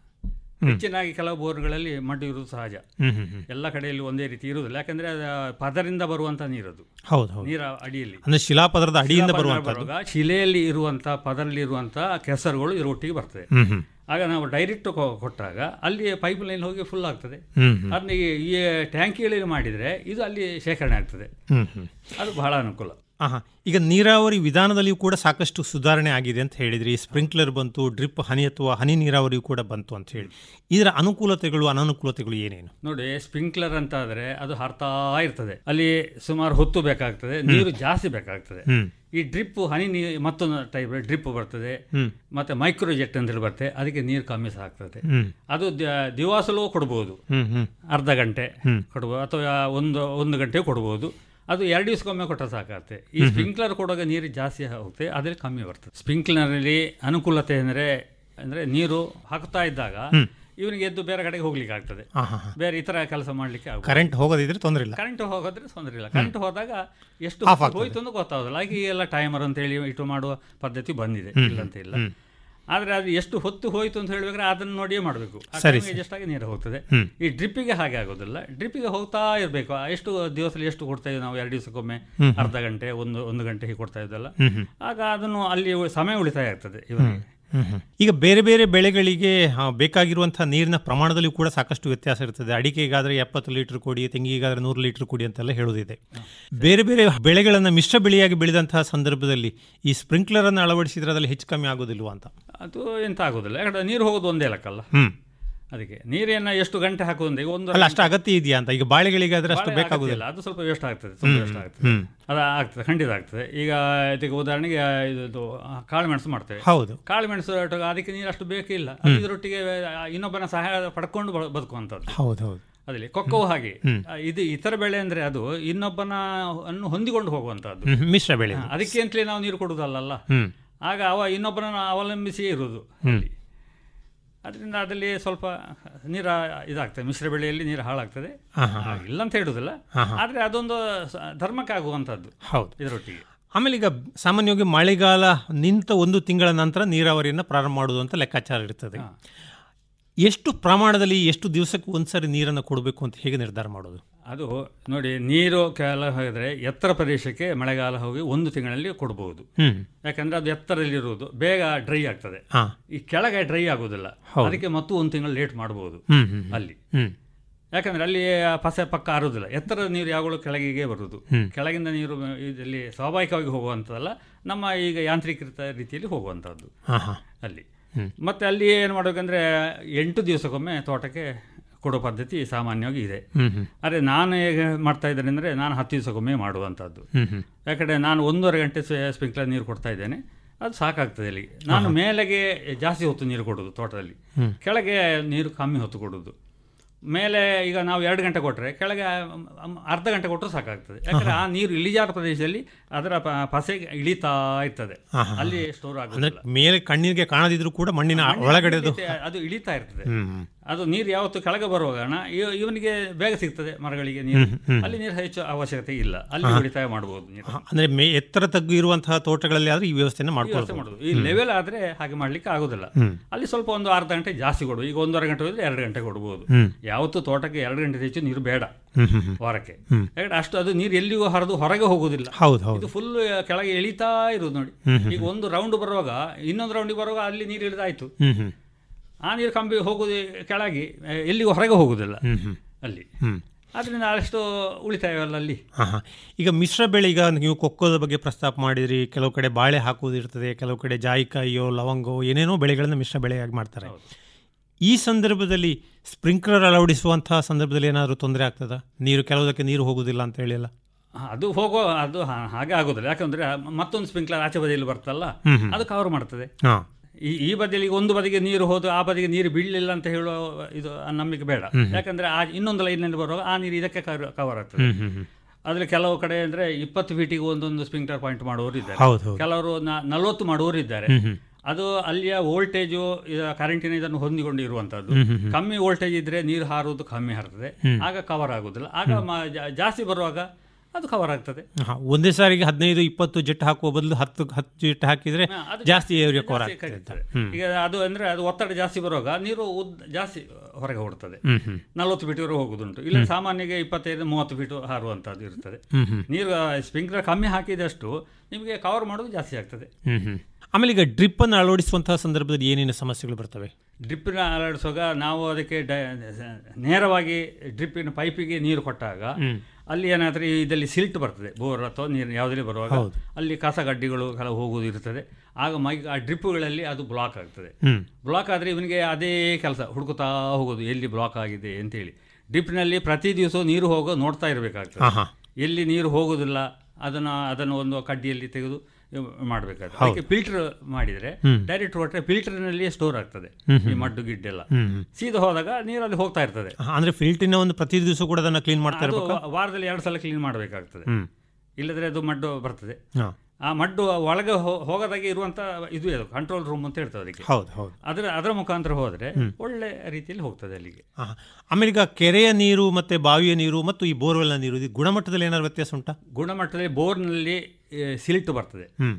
ಹೆಚ್ಚಿನಾಗಿ ಕೆಲವು ಬೋರ್ಗಳಲ್ಲಿ ಮಡ್ಡು ಇರುವುದು ಸಹಜ ಹ್ಮ್ ಹ್ಮ್ ಹ್ಮ್. ಎಲ್ಲ ಕಡೆಯಲ್ಲಿ ಒಂದೇ ರೀತಿ ಇರುವುದಿಲ್ಲ ಯಾಕಂದ್ರೆ ಅದು ಪದರಿಂದ ಬರುವಂತ ನೀರದು ಹೌದು ಹೌದು ನೀರ ಅಡಿಯಲ್ಲಿ ಅಂದ್ರೆ ಶಿಲಾಪದರದ ಅಡಿಯಿಂದ ಶಿಲಾಪದರ ಬರುವಂತದ್ದು ಬರುವಾಗ ಶಿಲೆಯಲ್ಲಿ ಇರುವಂತ ಪದರಲ್ಲಿ ಇರುವಂತ ಕೆಸರುಗಳು ಇದರೊಟ್ಟಿಗೆ ಬರ್ತದೆ ಹ್ಮ್ ಹ್ಮ್. ಆಗ ನಾವು ಡೈರೆಕ್ಟ್ ಕೊಟ್ಟಾಗ ಅಲ್ಲಿ ಪೈಪ್ ಲೈನ್ ಹೋಗಿ ಫುಲ್ ಆಗ್ತದೆ ಹ್ಮ್ ಹ್ಮ್. ಅದನ್ನ ಈ- ಈ ಟ್ಯಾಂಕಿಗಳಲ್ಲಿ ಮಾಡಿದ್ರೆ ಇದು ಅಲ್ಲಿ ಶೇಖರಣೆ ಆಗ್ತದೆ ಹ್ಮ್ ಹ್ಮ್. ಅದು ಬಹಳ ಅನುಕೂಲ ಆಹಾ. ಈಗ ನೀರಾವರಿ ವಿಧಾನದಲ್ಲಿಯೂ ಕೂಡ ಸಾಕಷ್ಟು ಸುಧಾರಣೆ ಆಗಿದೆ ಅಂತ ಹೇಳಿದ್ರಿ ಸ್ಪ್ರಿಂಕ್ಲರ್ ಬಂತು ಡ್ರಿಪ್ ಹನಿ ಅಥವಾ ಹನಿ ನೀರಾವರಿಯೂ ಕೂಡ ಬಂತು ಅಂತ ಹೇಳಿ ಇದರ ಅನುಕೂಲತೆಗಳು ಅನಾನುಕೂಲತೆಗಳು ಏನೇನು ನೋಡಿ ಸ್ಪ್ರಿಂಕ್ಲರ್ ಅಂತ ಆದ್ರೆ ಅದು ಹರ್ತಾ ಇರ್ತದೆ ಅಲ್ಲಿ ಸುಮಾರು ಹೊತ್ತು ಬೇಕಾಗ್ತದೆ ನೀರು ಜಾಸ್ತಿ ಬೇಕಾಗ್ತದೆ ಹ್ಮ್. ಈ ಡ್ರಿಪ್ ಹನಿ ನೀರು ಮತ್ತೊಂದು ಟೈಪ್ ಡ್ರಿಪ್ ಬರ್ತದೆ ಹ್ಮ್. ಮತ್ತೆ ಮೈಕ್ರೋ ಜೆಟ್ ಅಂತ ಹೇಳಿ ಬರ್ತದೆ ಅದಕ್ಕೆ ನೀರು ಕಮ್ಮಿ ಸಹ ಆಗ್ತದೆ ಹ್ಮ್. ಅದು ದ- ದಿವಾಸಲೂ ಕೊಡ್ಬೋದು ಹ್ಮ್ ಹ್ಮ್. ಅರ್ಧ ಗಂಟೆ ಹ್ಮ್. ಕೊಡ್ಬೋದು ಅಥವಾ ಒಂದು ಒಂದು ಗಂಟೆ ಕೊಡ್ಬೋದು ಅದು ಎರಡು ದಿವಸಕ್ಕೊಮ್ಮೆ ಕೊಟ್ಟರೆ ಸಾಕಾಗುತ್ತೆ ಈ ಹ್ಮ್ ಹ್ಮ್. ಸ್ಪ್ರಿಂಕ್ಲರ್ ಕೊಡುವಾಗ ನೀರು ಜಾಸ್ತಿ ಹೋಗುತ್ತೆ ಅದ್ರಲ್ಲಿ ಕಮ್ಮಿ ಬರ್ತದೆ ಸ್ಪ್ರಿಂಕ್ಲರ್ನಲ್ಲಿ ಅನುಕೂಲತೆ ಅಂದರೆ ಅಂದರೆ ನೀರು ಹಾಕ್ತಾ ಇದ್ದಾಗ ಹ್ಮ್. ಇವನಿಗೆ ಎದ್ದು ಬೇರೆ ಕಡೆಗೆ ಹೋಗ್ಲಿಕ್ಕೆ ಆಗ್ತದೆ ಆಹಾ. ಬೇರೆ ಇತರ ಕೆಲಸ ಮಾಡ್ಲಿಕ್ಕೆ ಆಗುತ್ತೆ ಕರೆಂಟ್ ಹೋಗೋದಿದ್ರೆ ತೊಂದರೆ ಇಲ್ಲ ಕರೆಂಟ್ ಹೋಗೋದ್ರೆ ತೊಂದರೆ ಇಲ್ಲ ಕರೆಂಟ್ ಹೋದಾಗ ಎಷ್ಟು Off ಆಗ್ತದೆ. ಹೋಯ್ತು ಅಂತ ಗೊತ್ತಾಗೋದಿಲ್ಲ ಹಾಗೆ ಎಲ್ಲ ಟೈಮರ್ ಅಂತ ಹೇಳಿ ಇಟ್ಟು ಮಾಡುವ ಪದ್ಧತಿ ಬಂದಿದೆ ಹ್ಮ್. ಇಲ್ಲ ಅಂತ ಇಲ್ಲ ಹ್ಮ್. ಆದರೆ ಅದು ಎಷ್ಟು ಹೊತ್ತು ಹೋಯ್ತು ಅಂತ ಹೇಳ್ಬೇಕಾದ್ರೆ ಅದನ್ನು ನೋಡಿಯೇ ಮಾಡಬೇಕು ಸರಿ, ಸರಿ. ಅಡ್ಜಸ್ಟ್ ಆಗಿ ನೀರು ಹೋಗ್ತದೆ ಹ್ಮ್. ಈ ಡ್ರಿಪ್ಪಿಗೆ ಹಾಗೆ ಆಗೋದಿಲ್ಲ ಡ್ರಿಪ್ಪಿಗೆ ಹೋಗ್ತಾ ಇರಬೇಕು ಎಷ್ಟು ದಿವಸದಲ್ಲಿ ಎಷ್ಟು ಕೊಡ್ತಾ ಇದ್ದೀವಿ ನಾವು ಎರಡು ದಿವಸಕ್ಕೊಮ್ಮೆ ಹ್ಮ್. ಅರ್ಧ ಗಂಟೆ ಒಂದು ಒಂದು ಗಂಟೆ ಹೀಗೆ ಕೊಡ್ತಾ ಇದ್ದಲ್ಲ ಹ್ಮ್, ಹ್ಮ್. ಆಗ ಅದನ್ನು ಅಲ್ಲಿ ಸಮಯ ಉಳಿತಾಯ ಆಗ್ತದೆ ಇವರಿಗೆ ಹ್ಮ್, ಹ್ಮ್. ಈಗ ಬೇರೆ ಬೇರೆ ಬೆಳೆಗಳಿಗೆ ಆ, ಬೇಕಾಗಿರುವಂತಹ ನೀರಿನ ಪ್ರಮಾಣದಲ್ಲಿ ಕೂಡ ಸಾಕಷ್ಟು ವ್ಯತ್ಯಾಸ ಇರ್ತದೆ ಅಡಿಕೆಗಾದ್ರೆ ಎಪ್ಪತ್ತು ಲೀಟರ್ ಕೊಡಿ ತೆಂಗಿಗಾದ್ರೆ ನೂರು ಲೀಟರ್ ಕೊಡಿ ಅಂತೆಲ್ಲ ಹೇಳೋದಿದೆ ಬೇರೆ ಬೇರೆ ಬೆಳೆಗಳನ್ನು ಮಿಶ್ರ ಬೆಳೆಯಾಗಿ ಬೆಳೆದಂತಹ ಸಂದರ್ಭದಲ್ಲಿ ಈ ಸ್ಪ್ರಿಂಕ್ಲರ್ ಅನ್ನು ಅಳವಡಿಸಿದ್ರೆ ಅದರಲ್ಲಿ ಹೆಚ್ಚು ಕಮ್ಮಿ ಆಗೋದಿಲ್ವಾ ಅಂತ ಅದು ಎಂತ ಆಗೋದಿಲ್ಲ ಯಾಕಂದ್ರೆ ನೀರು ಹೋಗೋದು ಒಂದೇ ಲೆಕ್ಕಲ್ಲ ಹ್ಮ್ ಅದಕ್ಕೆ ನೀರನ್ನ ಎಷ್ಟು ಗಂಟೆ ಹಾಕೋದು ಈಗ ಒಂದು ಅಲ್ಲ ಅಷ್ಟು ಅಗತ್ಯ ಇದೆಯಾ ಅಂತ ಈಗ ಬಾಳೆಗಳಿಗೆ ಆದ್ರೆ ಅಷ್ಟು ಬಾಳೆ ಬೇಕಾಗುದಿಲ್ಲ ಅಗತ್ಯ ಇಲ್ಲ. ಅದು ಸ್ವಲ್ಪ ವೇಸ್ಟ್ ಆಗ್ತದೆ ಸ್ವಲ್ಪ ಹ್ಮ್, ವೇಸ್ಟ್ ಆಗ್ತದೆ ಹ್ಮ್. ಅದು ಆಗ್ತದೆ ಖಂಡಿತ ಆಗ್ತದೆ ಈಗ ಇದಕ್ಕೆ ಉದಾಹರಣೆಗೆ ಇದು ಇದು ಕಾಳು ಮೆಣಸು ಮಾಡ್ತೇವೆ ಹೌದು. ಕಾಳು ಮೆಣಸು ಒಟ್ಟಿಗೆ ಅದಕ್ಕೆ ನೀರು ಅಷ್ಟು ಬೇಕಿಲ್ಲ ಅದು ಇದರೊಟ್ಟಿಗೆ ಇನ್ನೊಬ್ಬನ ಸಹಾಯ ಪಡ್ಕೊಂಡು ಬ- ಬದುಕುವಂಥದ್ದು ಹೌದು ಹೌದು ಅದಲ್ಲಿ ಕೊಕ್ಕವು ಹಾಗೆ ಹ್ಮ್. ಆ, ಇದು ಇತರ ಬೆಳೆ ಅಂದ್ರೆ ಅದು ಇನ್ನೊಬ್ಬನ ಅನ್ನು ಹೊಂದಿಕೊಂಡು ಹೋಗುವಂತಹದ್ದು ಹ್ಮ್, ಮಿಶ್ರ ಬೆಳೆ ಹಾ, ಅದಕ್ಕೆ ಅಂತಲೇ ನಾವು ನೀರು ಕೊಡುವುದಲ್ಲ ಹ್ಮ್. ಆಗ ಅವ ಇನ್ನೊಬ್ಬರನ್ನ ಅವಲಂಬಿಸಿ ಇರುವುದು ಹ್ಮ್. ಅಲ್ಲಿ. ಅದರಿಂದ ಅದರಲ್ಲಿ ಸ್ವಲ್ಪ ನೀರ ಇದಾಗ್ತದೆ ಮಿಶ್ರ ಬೆಳೆಯಲ್ಲಿ ನೀರು ಹಾಳಾಗ್ತದೆ ಹಾ, ಹಾ, ಹಾ. ಆ, ಇಲ್ಲ ಅಂತ ಹೇಳುದಿಲ್ಲ ಹಾ, ಹಾ. ಆದ್ರೆ ಅದೊಂದು ಸ- ಧರ್ಮಕ್ಕೆ ಆಗುವಂತದ್ದು ಹೌದು ಇದರೊಟ್ಟಿಗೆ ಆಮೇಲೆ ಈಗ ಸಾಮಾನ್ಯವಾಗಿ ಮಳೆಗಾಲ ನಿಂತ ಒಂದು ತಿಂಗಳ ನಂತರ ನೀರಾವರಿಯನ್ನು ಪ್ರಾರಂಭ ಮಾಡುವುದು ಅಂತ ಲೆಕ್ಕಾಚಾರ ಇರ್ತದೆ ಎಷ್ಟು ಪ್ರಮಾಣದಲ್ಲಿ ಎಷ್ಟು ದಿವಸಕ್ಕೆ ಒಂದ್ಸರಿ ನೀರನ್ನು ಕೊಡಬೇಕು ಅಂತ ಹೇಗೆ ನಿರ್ಧಾರ ಮಾಡೋದು ಅದು ನೋಡಿ ನೀರು ಕೆಲ ಹೋಗಿದ್ರೆ ಎತ್ತರ ಪ್ರದೇಶಕ್ಕೆ ಮಳೆಗಾಲ ಹೋಗಿ ಒಂದು ತಿಂಗಳಲ್ಲಿ ಕೊಡಬಹುದು ಹ್ಮ್. ಯಾಕಂದ್ರೆ ಅದು ಎತ್ತರದಲ್ಲಿರುವುದು ಬೇಗ ಡ್ರೈ ಆಗ್ತದೆ ಹಾ. ಈ ಕೆಳಗೆ ಡ್ರೈ ಆಗುದಿಲ್ಲ ಹೌದು. ಅದಕ್ಕೆ ಮತ್ತು ಒಂದು ತಿಂಗಳು ಲೇಟ್ ಮಾಡಬಹುದು ಹ್ಮ್, ಹ್ಮ್, ಹ್ಮ್. ಅಲ್ಲಿ ಹ್ಮ್. ಯಾಕಂದ್ರೆ ಅಲ್ಲಿ ಆ ಪಸೆ ಪಕ್ಕ ಆರುದಿಲ್ಲ ಎತ್ತರದ ನೀರು ಯಾವಾಗಲೂ ಕೆಳಗಿಗೆ ಬರುವುದು ಹ್ಮ್. ಕೆಳಗಿಂದ ನೀರು ಇದರಲ್ಲಿ ಸ್ವಾಭಾವಿಕವಾಗಿ ಹೋಗುವಂಥದ್ದಲ್ಲ ನಮ್ಮ ಈಗ ಯಾಂತ್ರೀಕೃತ ರೀತಿಯಲ್ಲಿ ಹೋಗುವಂಥದ್ದು ಹಾ, ಹಾ. ಅಲ್ಲಿ ಹ್ಮ್. ಮತ್ತೆ ಅಲ್ಲಿ ಏನು ಮಾಡಬೇಕಂದ್ರೆ ಎಂಟು ದಿವಸಕ್ಕೊಮ್ಮೆ ತೋಟಕ್ಕೆ ಕೊಡೋ ಪದ್ಧತಿ ಸಾಮಾನ್ಯವಾಗಿ ಇದೆ ಹ್ಮ್, ಹ್ಮ್. ಆದರೆ ನಾನು ಹೇಗೆ ಮಾಡ್ತಾ ಇದ್ದೇನೆ ಅಂದರೆ ನಾನು ಹತ್ತು ದಿವಸಕ್ಕೊಮ್ಮೆ ಮಾಡುವಂಥದ್ದು ಹ್ಮ್, ಹ್ಮ್. ಯಾಕಂದರೆ ನಾನು ಒಂದೂವರೆ ಗಂಟೆ ಸ್ಪ್ರಿಂಕ್ಲರ್ ನೀರು ಕೊಡ್ತಾ ಇದ್ದೇನೆ ಅದು ಸಾಕಾಗ್ತದೆ ಅಲ್ಲಿ ನಾನು ಮೇಲೆಗೆ ಜಾಸ್ತಿ ಹೊತ್ತು ನೀರು ಕೊಡೋದು ತೋಟದಲ್ಲಿ ಹ್ಮ್. ಕೆಳಗೆ ನೀರು ಕಮ್ಮಿ ಹೊತ್ತು ಕೊಡೋದು ಮೇಲೆ ಈಗ ನಾವು ಎರಡು ಗಂಟೆ ಕೊಟ್ಟರೆ ಕೆಳಗೆ ಅಮ್- ಅರ್ಧ ಗಂಟೆ ಕೊಟ್ಟರು ಸಾಕಾಗ್ತದೆ ಯಾಕಂದ್ರೆ ಆ ನೀರು ಇಳಿಜಾರ ಪ್ರದೇಶದಲ್ಲಿ ಅದರ ಪ- ಪಸೆ ಇಳಿತಾ ಇರ್ತದೆ ಹಾ, ಹಾ, ಅಲ್ಲಿ ಹಾ. ಸ್ಟೋರ್ ಅಂದ್ರೆ ಆಗುತ್ತೆ ಮೇಲೆ ಕಣ್ಣಿಗೆ ಕಾಣದಿದ್ರು ಕೂಡ ಮಣ್ಣಿನ ಒಳಗಡೆ ಅದು ಅದು ಇಳಿತಾ ಇರ್ತದೆ ಹ್ಮ್, ಹ್ಮ್. ಅದು ನೀರು ಯಾವತ್ತು ಕೆಳಗೆ ಬರುವಾಗ ಇವ- ಇವನಿಗೆ ಬೇಗ ಸಿಗ್ತದೆ ಮರಗಳಿಗೆ ನೀರು ಹ್ಮ್, ಹ್ಮ್. ಅಲ್ಲಿ ನೀರು ಹೆಚ್ಚು ಅವಶ್ಯಕತೆ ಇಲ್ಲ ಅಲ್ಲಿ ಹಾ. ಉಳಿತಾಯ ಮಾಡಬಹುದು ನೀರು ಅಂದ್ರೆ ಮೇ ಎತ್ತರ ತಗ್ಗು ಇರುವಂತಹ ತೋಟಗಳಲ್ಲಿ ಆದ್ರೆ ಈ ವ್ಯವಸ್ಥೆನ ಈ ವ್ಯವಸ್ಥೆ ಮಾಡ್ಕೊಳ್ಬೋದು ಮಾಡುದು ಈ ಲೆವೆಲ್ ಆದ್ರೆ ಹಾಗೆ ಮಾಡ್ಲಿಕ್ಕೆ ಆಗುದಿಲ್ಲ ಹ್ಮ್. ಅಲ್ಲಿ ಸ್ವಲ್ಪ ಒಂದು ಅರ್ಧ ಗಂಟೆ ಜಾಸ್ತಿ ಕೊಡುವ ಈಗ ಒಂದೂವರೆ ಗಂಟೆ ಹೋದ್ರೆ ಎರಡು ಗಂಟೆ ಕೊಡಬಹುದು ಹ್ಮ್. ಯಾವತ್ತು ತೋಟಕ್ಕೆ ಎರಡು ಗಂಟೆ ಹೆಚ್ಚು ನೀರು ಬೇಡ ಹ್ಮ್, ಹ್ಮ್, ಹ್ಮ್. ವಾರಕ್ಕೆ ಹ್ಮ್. ಯಾಕಂದ್ರೆ ಅಷ್ಟು ಅದು ನೀರು ಎಲ್ಲಿಗೂ ಹರಿದು ಹೊರಗೆ ಹೋಗುದಿಲ್ಲ ಹೌದು, ಹೌದು. ಇದು ಫುಲ್ ಕೆಳಗೆ ಇಳಿತಾ ಇರುವುದು ನೋಡಿ ಹ್ಮ್, ಹ್ಮ್, ಈಗ ಒಂದು ರೌಂಡ್ ಬರುವಾಗ ಇನ್ನೊಂದು ರೌಂಡಿಗೆ ಬರುವಾಗ ಅಲ್ಲಿ ನೀರು ಇಳಿದಾಯ್ತು ಹ್ಮ್, ಹ್ಮ್. ಆ ನೀರು ಕಂಬಿ ಹೋಗುದು ಕೆಳಗೆ ಆ, ಎಲ್ಲಿಗೂ ಹೊರಗೆ ಹೋಗುದಿಲ್ಲ ಹ್ಮ್, ಹ್ಮ್. ಅಲ್ಲಿ ಹ್ಮ್. ಅದರಿಂದ ಅಷ್ಟು ಉಳಿತಾಯವಲ್ಲ ಅಲ್ಲಿ ಹಾ, ಹಾ. ಈಗ ಮಿಶ್ರ ಬೆಳೆ ಈಗ ನೀವು ಕೊಕ್ಕೋದ ಬಗ್ಗೆ ಪ್ರಸ್ತಾಪ ಮಾಡಿದ್ರಿ ಕೆಲವು ಕಡೆ ಬಾಳೆ ಹಾಕುವುದು ಇರ್ತದೆ ಕೆಲವು ಕಡೆ ಜಾಯಿಕಾಯಿಯೋ ಲವಂಗೋ ಏನೇನೋ ಬೆಳೆಗಳನ್ನು ಮಿಶ್ರ ಬೆಳೆಯಾಗಿ ಮಾಡ್ತಾರೆ ಈ ಸಂದರ್ಭದಲ್ಲಿ ಸ್ಪ್ರಿಂಕ್ಲರ್ ಅಳವಡಿಸುವಂತಹ ಸಂದರ್ಭದಲ್ಲಿ ಏನಾದರೂ ತೊಂದರೆ ಆಗ್ತದಾ ನೀರು ಕೆಲವುದಕ್ಕೆ ನೀರು ಹೋಗುದಿಲ್ಲ ಅಂತ ಹೇಳಿಲ್ಲ ಹಾ, ಅದು ಹೋಗೋ ಅದು ಹಾ- ಹಾಗೆ ಆಗೋದಿಲ್ಲ ಯಾಕಂದ್ರೆ ಮತ್ತೊಂದು ಸ್ಪ್ರಿಂಕ್ಲರ್ ಆಚೆ ಬದಿಯಲ್ಲಿ ಬರ್ತಲ್ಲ ಹ್ಮ್, ಹ್ಮ್. ಅದು ಕವರ್ ಮಾಡ್ತದೆ ಹಾ. ಈ ಈ ಬದಿಯಲ್ಲಿ ಈಗ ಒಂದು ಬದಿಗೆ ನೀರು ಹೋದು ಆ ಬದಿಗೆ ನೀರು ಬೀಳಲಿಲ್ಲ ಅಂತ ಹೇಳೋ ಇದು ನಂಬಿಕೆ ಬೇಡ ಹ್ಮ್, ಹ್ಮ್. ಯಾಕಂದ್ರೆ ಆ ಇನ್ನೊಂದು ಲೈನಲ್ಲಿ ಬರುವಾಗ ಆ ನೀರು ಇದಕ್ಕೆ ಕವರ್ ಆಗ್ತದೆ ಹ್ಮ್, ಹ್ಮ್, ಹ್ಮ್. ಅದ್ರಲ್ಲಿ ಕೆಲವು ಕಡೆ ಅಂದ್ರೆ ಇಪ್ಪತ್ತು ಫೀಟಿಗೆ ಒಂದೊಂದು ಸ್ಪ್ರಿಂಕ್ಲರ್ ಪಾಯಿಂಟ್ ಮಾಡುವವರು ಇದ್ದಾರೆ ಹೌದು, ಹೌದು. ಕೆಲವರು ನ- ನಲವತ್ತು ಮಾಡುವವರು ಇದ್ದಾರೆ ಹ್ಮ್, ಹ್ಮ್. ಅದು ಅಲ್ಲಿಯ ವೋಲ್ಟೇಜು ಕರೆಂಟಿನ ಇದನ್ನು ಹೊಂದಿಕೊಂಡು ಇರುವಂತದ್ದು ಹ್ಮ್, ಹ್ಮ್, ಹ್ಮ್. ಕಮ್ಮಿ ವೋಲ್ಟೇಜ್ ಇದ್ರೆ ನೀರು ಹಾರುವುದು ಕಮ್ಮಿ ಹಾರ್ತದೆ ಹ್ಮ್. ಆಗ ಕವರ್ ಆಗುದಿಲ್ಲ ಆಗ ಮ- ಜಾ- ಜಾಸ್ತಿ ಬರುವಾಗ ಅದು ಕವರ್ ಆಗ್ತದೆ ಹಾ, ಒಂದೇ ಸಾರಿಗೆ ಹದಿನೈದು ಇಪ್ಪತ್ತು ಜೆಟ್ ಹಾಕುವ ಬದಲು ಹತ್ತು ಹತ್ತು ಜೆಟ್ ಹಾಕಿದ್ರೆ ಹಾ, ಅದು ಜಾಸ್ತಿ ಏರಿಯಾ ಕವರ್ ಜಾಸ್ತಿ ಆಗ್ತದೆ ಕರೀತದೆ. ಹ್ಮ್. ಈಗ ಅದು ಅಂದ್ರೆ ಅದು ಒತ್ತಡ ಜಾಸ್ತಿ ಬರುವಾಗ ನೀರು ಉದ್ದ ಜಾಸ್ತಿ ಹೊರಗೆ ಹೊಡ್ತದೆ ಹ್ಮ್, ಹ್ಮ್. ನಲವತ್ತು ಫೀಟ್ವರೆಗೆ ಹೋಗುದುಂಟು ಇಲ್ಲ ಸಾಮಾನ್ಯಗೆ ಇಪ್ಪತ್ತೈದು ಮೂವತ್ತು ಫೀಟ್ ಹಾರುವಂತದ್ದು ಇರ್ತದೆ ಹ್ಮ್, ಹ್ಮ್. ನೀರು ಸ್ಪ್ರಿಂಕ್ಲರ್ ಕಮ್ಮಿ ಹಾಕಿದಷ್ಟು ನಿಮಗೆ ಕವರ್ ಮಾಡೋದು ಜಾಸ್ತಿ ಆಗ್ತದೆ ಹ್ಮ್, ಹ್ಮ್. ಆಮೇಲೆ ಈಗ ಡ್ರಿಪ್ ಅನ್ನು ಅಳವಡಿಸುವಂತಹ ಸಂದರ್ಭದಲ್ಲಿ ಏನೇನು ಸಮಸ್ಯೆಗಳು ಬರ್ತವೆ ಡ್ರಿಪ್ಪಿನ ಅಳವಡಿಸುವಾಗ ನಾವು ಅದಕ್ಕೆ ಡ ನೇರವಾಗಿ ಡ್ರಿಪ್ಪಿನ ಪೈಪಿಗೆ ನೀರು ಕೊಟ್ಟಾಗ ಹ್ಮ್. ಅಲ್ಲಿ ಏನಾದ್ರೆ ಇದರಲ್ಲಿ ಸಿಲ್ಟ್ ಬರ್ತದೆ ಬೋರ್ ಅಥವಾ ನೀರು ಯಾವುದೇ ಬರುವಾಗ ಹೌದು. ಅಲ್ಲಿ ಕಸ ಗಡ್ಡಿಗಳು ಕೆಲವು ಹೋಗುವುದು ಇರ್ತದೆ ಆಗ ಮೈ ಆ ಡ್ರಿಪ್ಪುಗಳಲ್ಲಿ ಅದು ಬ್ಲಾಕ್ ಆಗ್ತದೆ ಹ್ಮ್. ಬ್ಲಾಕ್ ಆದರೆ ಇವನಿಗೆ ಅದೇ ಕೆಲಸ ಹುಡುಕುತ್ತಾ ಹೋಗೋದು ಎಲ್ಲಿ ಬ್ಲಾಕ್ ಆಗಿದೆ ಅಂತೇಳಿ ಡ್ರಿಪ್ನಲ್ಲಿ ಪ್ರತಿ ದಿವಸ ನೀರು ಹೋಗೋ ನೋಡ್ತಾ ಇರಬೇಕಾಗ್ತದೆ ಆಹಾ. ಎಲ್ಲಿ ನೀರು ಹೋಗುದಿಲ್ಲ ಅದನ್ನು ಅದನ್ನು ಒಂದು ಕಡ್ಡಿಯಲ್ಲಿ ತೆಗೆದು ಮಾಡಬೇಕಾಗ್ತದೆ ಹೌದು. ಅದಕ್ಕೆ ಫಿಲ್ಟರ್ ಮಾಡಿದರೆ ಹ್ಮ್. ಡೈರೆಕ್ಟ್ ಕೊಟ್ಟರೆ ಫಿಲ್ಟರ್ನಲ್ಲಿಯೇ ಸ್ಟೋರ್ ಆಗ್ತದೆ ಹ್ಮ್, ಈ ಹ್ಮ್. ಮಡ್ಡು ಗಿಡ್ಡೆಲ್ಲ ಹ್ಮ್, ಹ್ಮ್. ಸೀದಾ ಹೋದಾಗ ನೀರಲ್ಲಿ ಹೋಗ್ತಾ ಇರ್ತದೆ ಹಾ, ಅಂದ್ರೆ ಫಿಲ್ಟಿನ ಒಂದು ಪ್ರತಿ ದಿವಸ ಕೂಡ ಅದನ್ನ ಕ್ಲೀನ್ ಮಾಡ್ತಾ ಅದು ಇರ್ಬೇಕಾ ವಾರದಲ್ಲಿ ಎರಡು ಸಲ ಕ್ಲೀನ್ ಮಾಡಬೇಕಾಗ್ತದೆ ಹ್ಮ್. ಇಲ್ಲದ್ರೆ ಅದು ಮಡ್ಡು ಬರ್ತದೆ ಹಾ. ಆ ಮಡ್ಡು ಒಳಗೆ ಹೋ- ಹೋಗದಾಗೆ ಇರುವಂತ ಇದು ಅದು ಕಂಟ್ರೋಲ್ ರೂಮ್ ಅಂತ ಹೇಳ್ತದೆ ಅದಕ್ಕೆ ಹೌದು, ಹೌದು. ಅದರ ಅದರ ಮುಖಾಂತರ ಹೋದ್ರೆ ಹ್ಮ್. ಒಳ್ಳೆ ರೀತಿಯಲ್ಲಿ ಹೋಗ್ತದೆ ಅಲ್ಲಿಗೆ ಆಹಾ. ಆಮೇಲೆ ಈಗ ಕೆರೆಯ ನೀರು ಮತ್ತೆ ಬಾವಿಯ ನೀರು ಮತ್ತು ಈ ಬೋರ್ವೆಲ್ನ ನೀರು ಇದು ಗುಣಮಟ್ಟದಲ್ಲಿ ಏನಾದ್ರು ವ್ಯತ್ಯಾಸ ಉಂಟಾ ಗುಣಮಟ್ಟದಲ್ಲಿ ಬೋರ್ನಲ್ಲಿ ಸಿಲ್ಟ್ ಬರ್ತದೆ ಹ್ಮ್.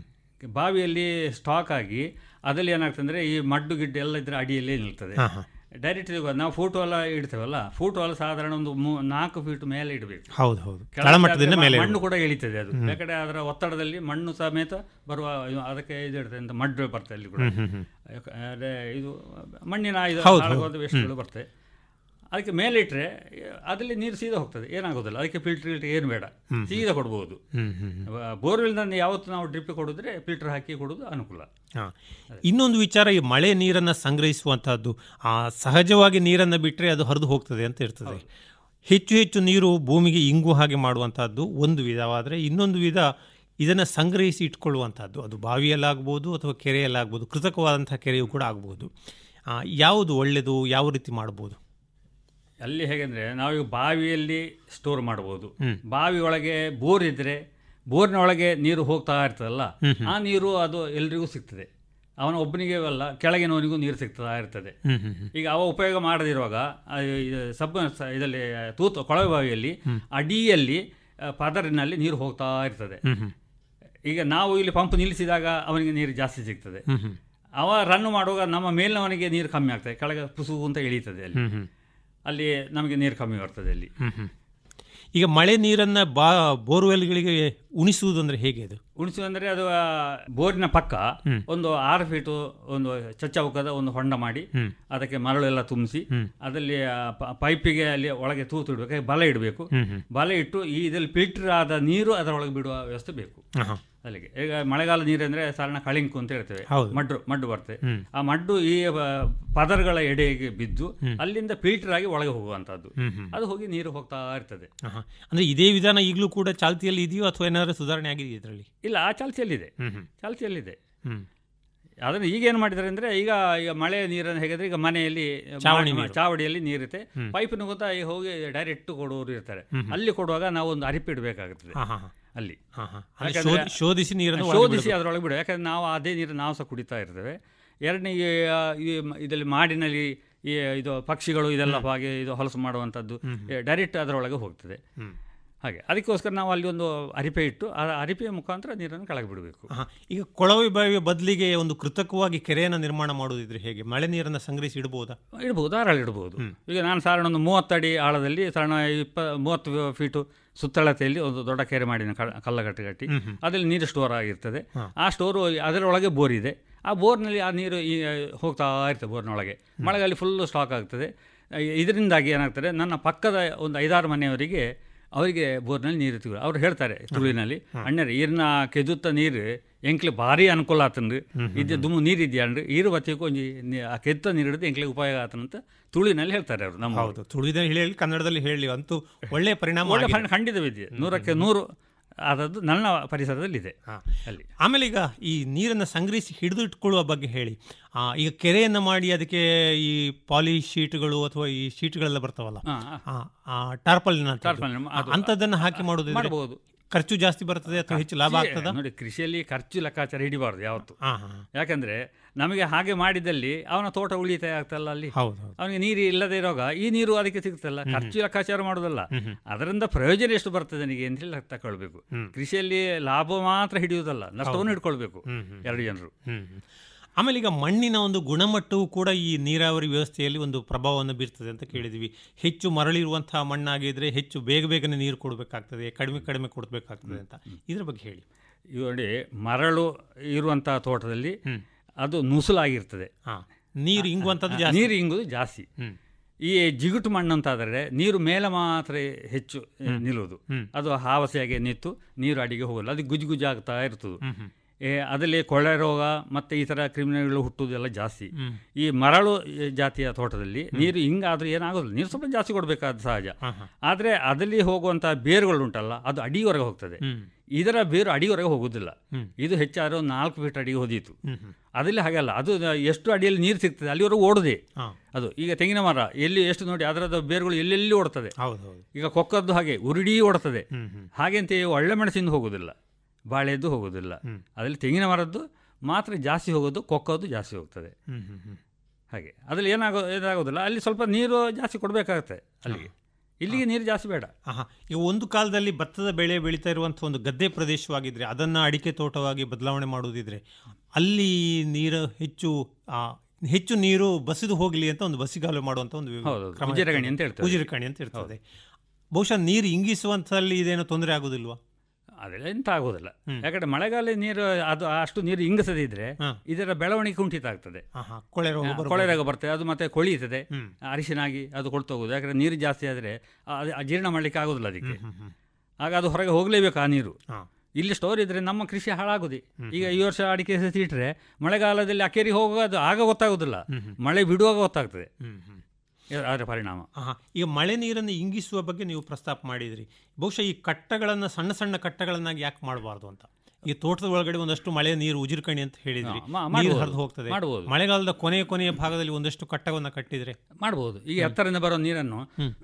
ಬಾವಿಯಲ್ಲಿ ಸ್ಟಾಕ್ ಆಗಿ ಅದರಲ್ಲಿ ಏನಾಗ್ತದೆ ಅಂದರೆ ಈ ಮಡ್ಡು ಗಿಡ್ಡು ಎಲ್ಲ ಇದ್ರೆ ಅಡಿಯಲ್ಲೇ ನಿಲ್ತದೆ ಹಾ, ಹಾ. ಡೈರೆಕ್ಟ್ ನಾವು ಫೋಟೋ ಎಲ್ಲ ಇಡ್ತೇವಲ್ಲ ಫೋಟೋ ಎಲ್ಲ ಸಾಧಾರಣ ಒಂದು ಮೂ- ನಾಲ್ಕು ಫೀಟ್ ಮೇಲೆ ಇಡಬೇಕು ಹೌದು, ಹೌದು. ಕೆಳಗೆ ತಳಮಟ್ಟದಿಂದ ಆದ್ರೆ ಮೇಲೆ ಮಣ್ಣು ಇಡ್ಬೇಕು. ಕೂಡ ಇಳಿತದೆ ಅದು ಹ್ಮ್. ಯಾಕಂದ್ರೆ ಅದರ ಒತ್ತಡದಲ್ಲಿ ಮಣ್ಣು ಸಮೇತ ಬರುವ ಇದು- ಅದಕ್ಕೆ ಇದು ಇರ್ತದೆ ಅಂತ ಮಡ್ಡು ಬರ್ತದೆ ಅಲ್ಲಿ ಕೂಡ ಹ್ಮ್, ಹ್ಮ್, ಹ್ಮ್. ಯಾಕ- ಅದೇ ಇದು ಮಣ್ಣಿನ ಇದು ಹೌದು, ಹಾಳಾಗೋದು ಹೌದು. ವೇಸ್ಟ್ಗಳು ಹ್ಮ್. ಬರ್ತದೆ ಅದಕ್ಕೆ ಮೇಲೆ ಇಟ್ಟರೆ ಅದರಲ್ಲಿ ನೀರು ಸೀದಾ ಹೋಗ್ತದೆ ಏನಾಗೋದಿಲ್ಲ ಅದಕ್ಕೆ ಫಿಲ್ಟರ್ ಗಿಲ್ಟರ್ ಏನು ಬೇಡ ಹ್ಮ್. ಸೀದಾ ಕೊಡ್ಬೋದು ಹ್ಮ್, ಹ್ಮ್, ಹ್ಮ್. ಬೋರ್ವೆಲ್ನಲ್ಲಿ ಯಾವತ್ತು ನಾವು ಡ್ರಿಪ್ ಕೊಡಿದ್ರೆ ಫಿಲ್ಟರ್ ಹಾಕಿ ಕೊಡೋದು ಅನುಕೂಲ ಹಾ. ಇನ್ನೊಂದು ವಿಚಾರ ಈ ಮಳೆ ನೀರನ್ನು ಸಂಗ್ರಹಿಸುವಂತಹದ್ದು ಆ ಸಹಜವಾಗಿ ನೀರನ್ನು ಬಿಟ್ಟರೆ ಅದು ಹರಿದು ಹೋಗ್ತದೆ ಅಂತ ಇರ್ತದೆ ಹೆಚ್ಚು ಹೆಚ್ಚು ನೀರು ಭೂಮಿಗೆ ಇಂಗು ಹಾಗೆ ಮಾಡುವಂತಹದ್ದು ಒಂದು ವಿಧವಾದರೆ ಇನ್ನೊಂದು ವಿಧ ಇದನ್ನು ಸಂಗ್ರಹಿಸಿ ಇಟ್ಕೊಳ್ಳುವಂಥದ್ದು ಅದು ಬಾವಿಯಲ್ಲಾಗ್ಬೋದು ಅಥವಾ ಕೆರೆಯಲ್ಲಾಗ್ಬೋದು ಕೃತಕವಾದಂತಹ ಕೆರೆಯೂ ಕೂಡ ಆಗ್ಬೋದು ಆ, ಯಾವುದು ಒಳ್ಳೆಯದು ಯಾವ ರೀತಿ ಮಾಡ್ಬೋದು ಅಲ್ಲಿ ಹೇಗೆಂದ್ರೆ ನಾವೀಗ ಬಾವಿಯಲ್ಲಿ ಸ್ಟೋರ್ ಮಾಡ್ಬೋದು ಹ್ಮ್. ಬಾವಿ ಒಳಗೆ ಬೋರ್ ಇದ್ರೆ ಬೋರ್ನ ಒಳಗೆ ನೀರು ಹೋಗ್ತಾ ಇರ್ತದಲ್ಲ ಹ್ಮ್ ಹ್ಮ್. ಆ ನೀರು ಅದು ಎಲ್ರಿಗೂ ಸಿಗ್ತದೆ ಅವನ ಒಬ್ಬನಿಗೆ ಅಲ್ಲ ಕೆಳಗಿನವನಿಗೂ ನೀರು ಸಿಗ್ತಾ ಇರ್ತದೆ ಹ್ಮ್ ಹ್ಮ್ ಹ್ಮ್. ಈಗ ಅವ ಉಪಯೋಗ ಮಾಡದಿರುವಾಗ ಆ, ಇದು ಸಬ್ ಸ- ಇದರಲ್ಲಿ ತೂತು ಕೊಳವೆ ಬಾವಿಯಲ್ಲಿ ಅಡಿಯಲ್ಲಿ ಆ, ಪದರಿನಲ್ಲಿ ನೀರು ಹೋಗ್ತಾ ಇರ್ತದೆ ಹ್ಮ್ ಹ್ಮ್. ಈಗ ನಾವು ಇಲ್ಲಿ ಪಂಪ್ ನಿಲ್ಲಿಸಿದಾಗ ಅವನಿಗೆ ನೀರು ಜಾಸ್ತಿ ಸಿಗ್ತದೆ ಹ್ಮ್ ಹ್ಮ್. ಅವ ರನ್ ಮಾಡುವಾಗ ನಮ್ಮ ಮೇಲಿನವನಿಗೆ ನೀರು ಕಮ್ಮಿ ಆಗ್ತದೆ ಕೆಳಗೆ ಪುಸು ಅಂತ ಇಳೀತದೆ ಅಲ್ಲಿ ಹ್ಮ್ ಹ್ಮ್. ಅಲ್ಲಿ ನಮಗೆ ನೀರು ಕಮ್ಮಿ ಬರ್ತದೆ ಅಲ್ಲಿ ಹ್ಮ್ ಹ್ಮ್. ಈಗ ಮಳೆ ನೀರನ್ನು ಬಾ ಬೋರ್ವೆಲ್ಗಳಿಗೆ ಉಣಿಸುವುದು ಅಂದರೆ ಹೇಗೆ ಅದು ಉಣಿಸು ಅಂದರೆ ಅದು ಆ, ಬೋರಿನ ಪಕ್ಕ ಹ್ಮ್. ಒಂದು ಆರು ಫೀಟು ಒಂದು ಚಚ್ಚೌಕದ ಒಂದು ಹೊಂಡ ಮಾಡಿ ಹ್ಮ್. ಅದಕ್ಕೆ ಮರಳು ಎಲ್ಲ ತುಂಬಿಸಿ ಹ್ಮ್. ಅದರಲ್ಲಿ ಆ ಪ- ಪೈಪಿಗೆ ಅಲ್ಲಿ ಒಳಗೆ ತೂತು ಇಡಬೇಕು ಹಾಗೆ ಬಲ ಇಡಬೇಕು ಹ್ಮ್ ಹ್ಮ್. ಬಲ ಇಟ್ಟು ಈ ಇದರಲ್ಲಿ ಫಿಲ್ಟರ್ ಆದ ನೀರು ಅದರೊಳಗೆ ಬಿಡುವ ವ್ಯವಸ್ಥೆ ಬೇಕು ಆಹಾ. ಅಲ್ಲಿಗೆ ಈಗ ಮಳೆಗಾಲ ನೀರು ಅಂದರೆ ಸಾಧಾರಣ ಕಳಿಂಕು ಅಂತ ಹೇಳ್ತೇವೆ ಹೌದು. ಮಡ್ಡು ಮಡ್ಡು ಬರ್ತದೆ ಹ್ಮ್. ಆ ಮಡ್ಡು ಈ ಆ, ಪದರಗಳ ಎಡೆಗೆ ಬಿದ್ದು ಹ್ಮ್. ಅಲ್ಲಿಂದ ಫಿಲ್ಟರ್ ಆಗಿ ಒಳಗೆ ಹೋಗುವಂಥದ್ದು ಹ್ಮ್ ಹ್ಮ್. ಅದು ಹೋಗಿ ನೀರು ಹೋಗ್ತಾ ಇರ್ತದೆ ಆಹಾ. ಅಂದ್ರೆ ಇದೇ ವಿಧಾನ ಈಗಲೂ ಕೂಡ ಚಾಲ್ತಿಯಲ್ಲಿ ಇದೆಯೋ ಅಥವಾ ಏನಾದರೂ ಸುಧಾರಣೆ ಆಗಿದೆಯಾ ಇದರಲ್ಲಿ ಇಲ್ಲ ಆ ಚಾಲ್ತಿಯಲ್ಲಿದೆ ಹ್ಮ್ ಹ್ಮ್. ಚಾಲ್ತಿಯಲ್ಲಿದೆ ಹ್ಮ್. ಅದನ್ನು ಈಗ ಏನು ಮಾಡಿದ್ದಾರೆ ಅಂದರೆ ಈಗ ಈಗ ಮಳೆ ನೀರನ್ನು ಹೇಗಿದ್ರೆ ಈಗ ಮನೆಯಲ್ಲಿ ಚಾವಣಿ ಮಾ- ನೀರು. ಚಾವಡಿಯಲ್ಲಿ ನೀರಿರುತ್ತೆ ಹ್ಮ್. ಪೈಪಿನ ಗೊತ್ತಾ ಈಗ ಹೋಗಿ ಡೈರೆಕ್ಟ್ ಕೊಡುವವರು ಇರ್ತಾರೆ ಹ್ಮ್ ಹ್ಮ್. ಅಲ್ಲಿ ಕೊಡುವಾಗ ನಾವು ಒಂದು ಅರಿಪೆ ಇಡಬೇಕಾಗುತ್ತದೆ ಹಾ, ಹಾ, ಹಾ. ಅಲ್ಲಿ ಹಾ, ಹಾ. ಅಲ್ಲಿ ಯಾಕಂದ್ರೆ- ಶೋಧಿ- ಶೋಧಿಸಿ ನೀರನ್ನು ಒಳಗೆ ಶೋಧಿಸಿ ಬಿಡಬೇಕು. ಅದರೊಳಗೆ ಬಿಡು ಯಾಕಂದ್ರೆ ನಾವು ಅದೇ ನೀರು ನಾವು ಸಹ ಕುಡಿತಾ ಇರ್ತೇವೆ ಎರಡನೇ ಈ, ಆ, ಈ ಮ- ಇದರಲ್ಲಿ ಮಾಡಿನಲ್ಲಿ ಈ ಇದು ಪಕ್ಷಿಗಳು ಇದೆಲ್ಲ ಹಾಗೆ ಇದು ಹೊಲಸು ಮಾಡುವಂಥದ್ದು ಹ್ಮ್ ಡೈರೆಕ್ಟ್ ಅದರೊಳಗೆ ಹೋಗ್ತದೆ ಹ್ಮ್. ಹಾಗೆ ಅದಕ್ಕೋಸ್ಕರ ನಾವು ಅಲ್ಲಿ ಒಂದು ಅರಿಪೆ ಇಟ್ಟು ಆ ಅರಿಪೆಯ ಮುಖಾಂತರ ನೀರನ್ನು ಕೆಳಗೆ ಬಿಡಬೇಕು ಆಹಾ. ಈಗ ಕೊಳವೆ ಬಾವಿಯ ಬದಲಿಗೆ ಒಂದು ಕೃತಕವಾಗಿ ಕೆರೆಯನ್ನು ನಿರ್ಮಾಣ ಮಾಡುವುದಿದ್ರೆ ಹೇಗೆ ಮಳೆ ನೀರನ್ನು ಸಂಗ್ರಹಿಸಿ ಇಡಬಹುದಾ ಇಡ್ಬೋದು ಧಾರಾಳ ಇಡ್ಬೋದು ಈಗ ನಾನು ಸಾಧಾರಣ ಒಂದು ಮೂವತ್ತಡಿ ಆಳದಲ್ಲಿ ಸಾಧಾರಣ ಇಪ್ಪ ಮೂವತ್ತು ಫೀಟು ಸುತ್ತಳತೆಯಲ್ಲಿ ಒಂದು ದೊಡ್ಡ ಕೆರೆ ಮಾಡಿನ ಕ- ಕಲ್ಲಗಟ್ಟಿ ಕಟ್ಟಿ ಹ್ಮ್ ಹ್ಮ್. ಅದರಲ್ಲಿ ನೀರು ಸ್ಟೋರ್ ಆಗಿರ್ತದೆ ಹಾ. ಆ ಸ್ಟೋರು ಅದರೊಳಗೆ ಬೋರ್ ಇದೆ ಆ ಬೋರ್ನಲ್ಲಿ ಆ ನೀರು ಈ ಹೋಗ್ತಾ ಇರ್ತದೆ ಬೋರ್ನೊಳಗೆ ಮಳೆಗಾಲ ಫುಲ್ಲು ಸ್ಟಾಕ್ ಆಗ್ತದೆ ಇ- ಇದರಿಂದಾಗಿ ಏನಾಗ್ತದೆ ನನ್ನ ಪಕ್ಕದ ಒಂದು ಐದಾರು ಮನೆಯವರಿಗೆ ಅವರಿಗೆ ಬೋರ್ನಲ್ಲಿ ನೀರು ಸಿಗ ಅವ್ರು ಹೇಳ್ತಾರೆ ತುಳುವಿನಲ್ಲಿ ಅಣ್ಣರಿ ಈರ್ನ ಕೆದುತ್ತ ನೀರು ಎಂಕ್ಲೆ ಭಾರಿ ಅನುಕೂಲ ಆತನ್ರಿ ಇದು ದುಮ್ಮು ನೀರು ಇದೆಯನ್ರಿ ಈರು ಬತ್ತಿಗೂ ಒಂಜಿ ನೀ- ಆ ಕೆತ್ತ ನೀರು ಹಿಡಿದು ಎಂಕ್ಲೆ ಉಪಯೋಗ ಆತನಂತ ತುಳುವಿನಲ್ಲಿ ಹೇಳ್ತಾರೆ ಅವರು ನಮ್ಮ ಹೌದು ತುಳಿದ ಹೇಳಿ ಕನ್ನಡದಲ್ಲಿ ಹೇಳಿ ಅಂತೂ ಒಳ್ಳೆಯ ಪರಿಣಾಮ ಒಳ್ಳೆ ಆಗಿದೆ. ಫಲ ಖಂಡಿತವಿದೆ ನೂರಕ್ಕೆ ನೂರು ಆದದ್ದು ನನ್ನ ಪರಿಸರದಲ್ಲಿದೆ ಅಲ್ಲಿ ಆಮೇಲೆ ಈಗ ಈ ನೀರನ್ನು ಸಂಗ್ರಹಿಸಿ ಹಿಡಿದು ಇಟ್ಕೊಳ್ಳುವ ಬಗ್ಗೆ ಹೇಳಿ ಆ, ಈಗ ಕೆರೆಯನ್ನು ಮಾಡಿ ಅದಕ್ಕೆ ಈ ಪಾಲಿ ಶೀಟ್ಗಳು ಅಥವಾ ಈ ಶೀಟ್ಗಳೆಲ್ಲ ಬರ್ತಾವಲ್ಲ ಹಾ, ಟಾರ್ಪಲಿನ ಟಾರ್ಪಲಿನ್, ಅದು- ಅಂಥದ್ದನ್ನು ಹಾಕಿ ಮಾಡೋದು ಮಾಡಬಹುದು. ಖರ್ಚು ಜಾಸ್ತಿ ಬರ್ತದೆ ಅಥವಾ ಹೆಚ್ಚು ಲಾಭ ಖರ್ಚು- ಆಗ್ತದ ನೋಡಿ ಕೃಷಿಯಲ್ಲಿ ಖರ್ಚು ಲೆಕ್ಕಾಚಾರ ಹಿಡಿಬಾರ್ದು ಯಾವತ್ತು ಹಾ, ಹಾ. ಯಾಕಂದ್ರೆ ನಮಗೆ ಹಾಗೆ ಮಾಡಿದಲ್ಲಿ ಅವನ ತೋಟ ಉಳಿತಾಯ ಆಗ್ತಲ್ಲ ಅಲ್ಲಿ ಹೌದು, ಹೌದು. ಅವನಿಗೆ ನೀರು ಇಲ್ಲದೆ ಇರುವಾಗ ಈ ನೀರು ಅದಕ್ಕೆ ಸಿಗ್ತಲ್ಲ ಹ್ಮ್. ಖರ್ಚು ಲೆಕ್ಕಾಚಾರ ಮಾಡೋದಲ್ಲ ಹ್ಮ್, ಹ್ಮ್. ಅದರಿಂದ ಪ್ರಯೋಜನ ಎಷ್ಟು ಬರ್ತದೆ ನನಗೆ ಅಂತ ಹೇಳಿ ತಗೊಳ್ಬೇಕು ಹ್ಮ್. ಕೃಷಿಯಲ್ಲಿ ಲಾಭ ಮಾತ್ರ ಹಿಡಿಯುವುದಲ್ಲ ನಷ್ಟವನ್ನು ಹೌದು. ಹಿಡ್ಕೊಳ್ಬೇಕು ಹ್ಮ್, ಹ್ಮ್. ಎರಡು ಜನರು ಹ್ಮ್, ಹ್ಮ್. ಆಮೇಲೆ ಈಗ ಮಣ್ಣಿನ ಒಂದು ಗುಣಮಟ್ಟವು ಕೂಡ ಈ ನೀರಾವರಿ ವ್ಯವಸ್ಥೆಯಲ್ಲಿ ಒಂದು ಪ್ರಭಾವವನ್ನು ಬೀರ್ತದೆ ಅಂತ ಕೇಳಿದ್ವಿ ಹೆಚ್ಚು ಮರಳಿರುವಂತಹ ಮಣ್ಣಾಗಿದ್ರೆ ಹೆಚ್ಚು ಬೇಗ ಬೇಗನೆ ನೀರು ಕೊಡಬೇಕಾಗ್ತದೆ ಕಡಿಮೆ ಕಡಿಮೆ ಕೊಡಬೇಕಾಗ್ತದೆ ಅಂತ ಇದ್ರ ಬಗ್ಗೆ ಹೇಳಿ ಈಗ ನೋಡಿ ಮರಳು ಇರುವಂಥ ತೋಟದಲ್ಲಿ ಅದು ನುಸುಲಾಗಿರ್ತದೆ ಹಾ. ನೀರು ಇಂಗುವಂಥದ್ದು ಆ, ಜಾಸ್ತಿ. ನೀರು ಇಂಗುವುದು ಜಾಸ್ತಿ ಹ್ಮ್. ಈ ಜಿಗುಟು ಮಣ್ಣು ಅಂತಾದರೆ ನೀರು ಮೇಲೆ ಮಾತ್ರ ಹೆಚ್ಚು ಆ, ನಿಲ್ಲುವುದು ಹ್ಮ್. ಅದು ಹಾವಸೆಯಾಗಿ ನಿಂತು ನೀರು ಅಡಿಗೆ ಹೋಗಲ್ಲ ಅದು ಗುಜು ಗುಜು ಆಗ್ತಾ ಇರ್ತದೆ ಹ್ಮ್, ಹ್ಮ್. ಏ, ಅದರಲ್ಲಿ ಕೊಳೆ ರೋಗ ಮತ್ತು ಈ ಥರ ಕ್ರಿಮಿನಲ್ಗಳು ಹುಟ್ಟುವುದೆಲ್ಲ ಜಾಸ್ತಿ ಹ್ಮ್. ಈ ಮರಳು ಈ ಜಾತಿಯ ತೋಟದಲ್ಲಿ ನೀರು ಹಿಂಗಾದ್ರೂ ಏನಾಗೋದಿಲ್ಲ ನೀರು ಸ್ವಲ್ಪ ಜಾಸ್ತಿ ಕೊಡಬೇಕಾದ ಸಹಜ ಹಾ, ಹಾ. ಆದರೆ ಅದರಲ್ಲಿ ಹೋಗುವಂಥ ಬೇರುಗಳು ಉಂಟಲ್ಲ ಅದು ಅಡಿವರೆಗೆ ಹೋಗ್ತದೆ ಹ್ಮ್. ಇದರ ಬೇರು ಅಡಿವರೆಗೆ ಹೋಗುವುದಿಲ್ಲ ಹ್ಮ್. ಇದು ಹೆಚ್ಚಾದ್ರೆ ಒಂದು ನಾಲ್ಕು ಫೀಟ್ ಅಡಿಗೆ ಹೋದೀತು ಹ್ಮ್, ಹ್ಮ್. ಅದರಲ್ಲಿ ಹಾಗಲ್ಲ ಅದು ಎಷ್ಟು ಅಡಿಯಲ್ಲಿ ನೀರು ಸಿಗ್ತದೆ ಅಲ್ಲಿವರೆಗೂ ಓಡದೆ ಹಾ. ಅದು ಈಗ ತೆಂಗಿನ ಮರ ಎಲ್ಲಿ ಎಷ್ಟು ನೋಡಿ ಅದರದ ಬೇರುಗಳು ಎಲ್ಲೆಲ್ಲಿ ಓಡ್ತದೆ ಹೌದು ಹೌದು ಈಗ ಕೊಕ್ಕದ್ದು ಹಾಗೆ ಉರುಡಿ ಓಡ್ತದೆ ಹ್ಮ್, ಹ್ಮ್. ಹಾಗೆಂತ ಒಳ್ಳೆ ಮೆಣಸಿಂದ ಹೋಗೋದಿಲ್ಲ ಬಾಳೆದ್ದು ಹೋಗೋದಿಲ್ಲ ಹ್ಮ್. ಅದರಲ್ಲಿ ತೆಂಗಿನ ಮರದ್ದು ಮಾತ್ರ ಜಾಸ್ತಿ ಹೋಗೋದು ಕೊಕ್ಕದ್ದು ಜಾಸ್ತಿ ಹೋಗ್ತದೆ ಹ್ಮ್, ಹ್ಮ್, ಹ್ಮ್. ಹಾಗೆ ಅದರಲ್ಲಿ ಏನಾಗೋ ಏನಾಗೋದಿಲ್ಲ ಅಲ್ಲಿ ಸ್ವಲ್ಪ ನೀರು ಜಾಸ್ತಿ ಕೊಡಬೇಕಾಗತ್ತೆ ಅಲ್ಲಿಗೆ ಇಲ್ಲಿಗೆ ನೀರು ಜಾಸ್ತಿ ಬೇಡ ಆಹಾ. ಈಗ ಒಂದು ಕಾಲದಲ್ಲಿ ಭತ್ತದ ಬೆಳೆ ಬೆಳೀತಾ ಇರುವಂಥ ಒಂದು ಗದ್ದೆ ಪ್ರದೇಶವಾಗಿದ್ರೆ ಅದನ್ನ ಅಡಿಕೆ ತೋಟವಾಗಿ ಬದಲಾವಣೆ ಮಾಡುವುದಿದ್ರೆ ಅಲ್ಲಿ ನೀರು ಹೆಚ್ಚು ಆ, ಹೆಚ್ಚು ನೀರು ಬಸಿದು ಹೋಗಲಿ ಅಂತ ಒಂದು ಬಸಿಗಾಲು ಮಾಡುವಂತ ಒಂದು ಹೌದು, ಕ್ರಮ ಉಜಿರಗಣಿ ಇರ್ತದೆ. ಅಂತ ಹೇಳ್ತೇವೆ. ಉಜಿರಗಣಿ ಅಂತ ಇರ್ತದೆ ಬಹುಶಃ ನೀರು ಇಂಗಿಸುವಂತಲ್ಲಿ ಇದೇನೋ ತೊಂದರೆ ಆಗುದಿಲ್ವಾ ಅದೆಲ್ಲ ಎಂತ ಆಗೋದಿಲ್ಲ ಯಾಕಂದ್ರೆ ಮಳೆಗಾಲ ನೀರು ಅದು ಅಷ್ಟು ನೀರು ಇಂಗಿಸದಿದ್ರೆ ಇದರ ಬೆಳವಣಿಗೆ ಕುಂಠಿತ ಆಗ್ತದೆ ಆಹಾ, ಕೊಳೆ ರೋಗ ಹಾ, ಬರ್ಬೋದು. ಕೊಳೆ ರೋಗ ಬರ್ತದೆ ಅದು ಮತ್ತೆ ಕೊಳಿಯುತ್ತದೆ ಅರಿಶಿನಾಗಿ ಅದು ಕೊಳ್ತೋಗುದು ಯಾಕಂದ್ರೆ ನೀರು ಜಾಸ್ತಿ ಆದರೆ ಜೀರ್ಣ ಮಾಡ್ಲಿಕ್ಕೆ ಆಗೋದಿಲ್ಲ ಅದಕ್ಕೆ ಆಗ ಅದು ಹೊರಗೆ ಹೋಗಲೇಬೇಕು ಆ ನೀರು ಇಲ್ಲಿ ಸ್ಟೋರ್ ಇದ್ರೆ ನಮ್ಮ ಕೃಷಿ ಹಾಳಾಗುದಿ ಈಗ ಈ ವರ್ಷ ಅಡಿಕೆ ಸಸಿ ಇಟ್ರೆ ಮಳೆಗಾಲದಲ್ಲಿ ಅಕೇರಿ ಹೋಗೋದು ಆಗ ಗೊತ್ತಾಗೋದಿಲ್ಲ ಮಳೆ ಬಿಡುವಾಗ ಗೊತ್ತಾಗ್ತದೆ ಇದ- ಅದರ ಪರಿಣಾಮ ಆಹಾ. ಈಗ ಮಳೆ ನೀರನ್ನು ಇಂಗಿಸುವ ಬಗ್ಗೆ ನೀವು ಪ್ರಸ್ತಾಪ ಮಾಡಿದ್ರಿ ಬಹುಶಃ ಈ ಕಟ್ಟಗಳನ್ನು ಸಣ್ಣ ಸಣ್ಣ ಕಟ್ಟಗಳನ್ನಾಗಿ ಯಾಕೆ ಮಾಡಬಾರ್ದು ಅಂತ ಈ ತೋಟದ ಒಳಗಡೆ ಒಂದಷ್ಟು ಮಳೆ ನೀರು ಉಜಿರ್ಕಣಿ ಅಂತ ಹೇಳಿದ್ರಿ ಹಾ, ಮಾ- ನೀರು ಮಾಡ್ಬೋದು. ಹರಿದು ಹೋಗ್ತದೆ ಮಾಡ್ಬೋದು. ಮಳೆಗಾಲದ ಕೊನೆಯ ಕೊನೆಯ ಭಾಗದಲ್ಲಿ ಒಂದಷ್ಟು ಕಟ್ಟವನ್ನು ಕಟ್ಟಿದ್ರೆ ಮಾಡ್ಬೋದು ಈಗ ಎತ್ತರದಿಂದ ಬರೋ ನೀರನ್ನು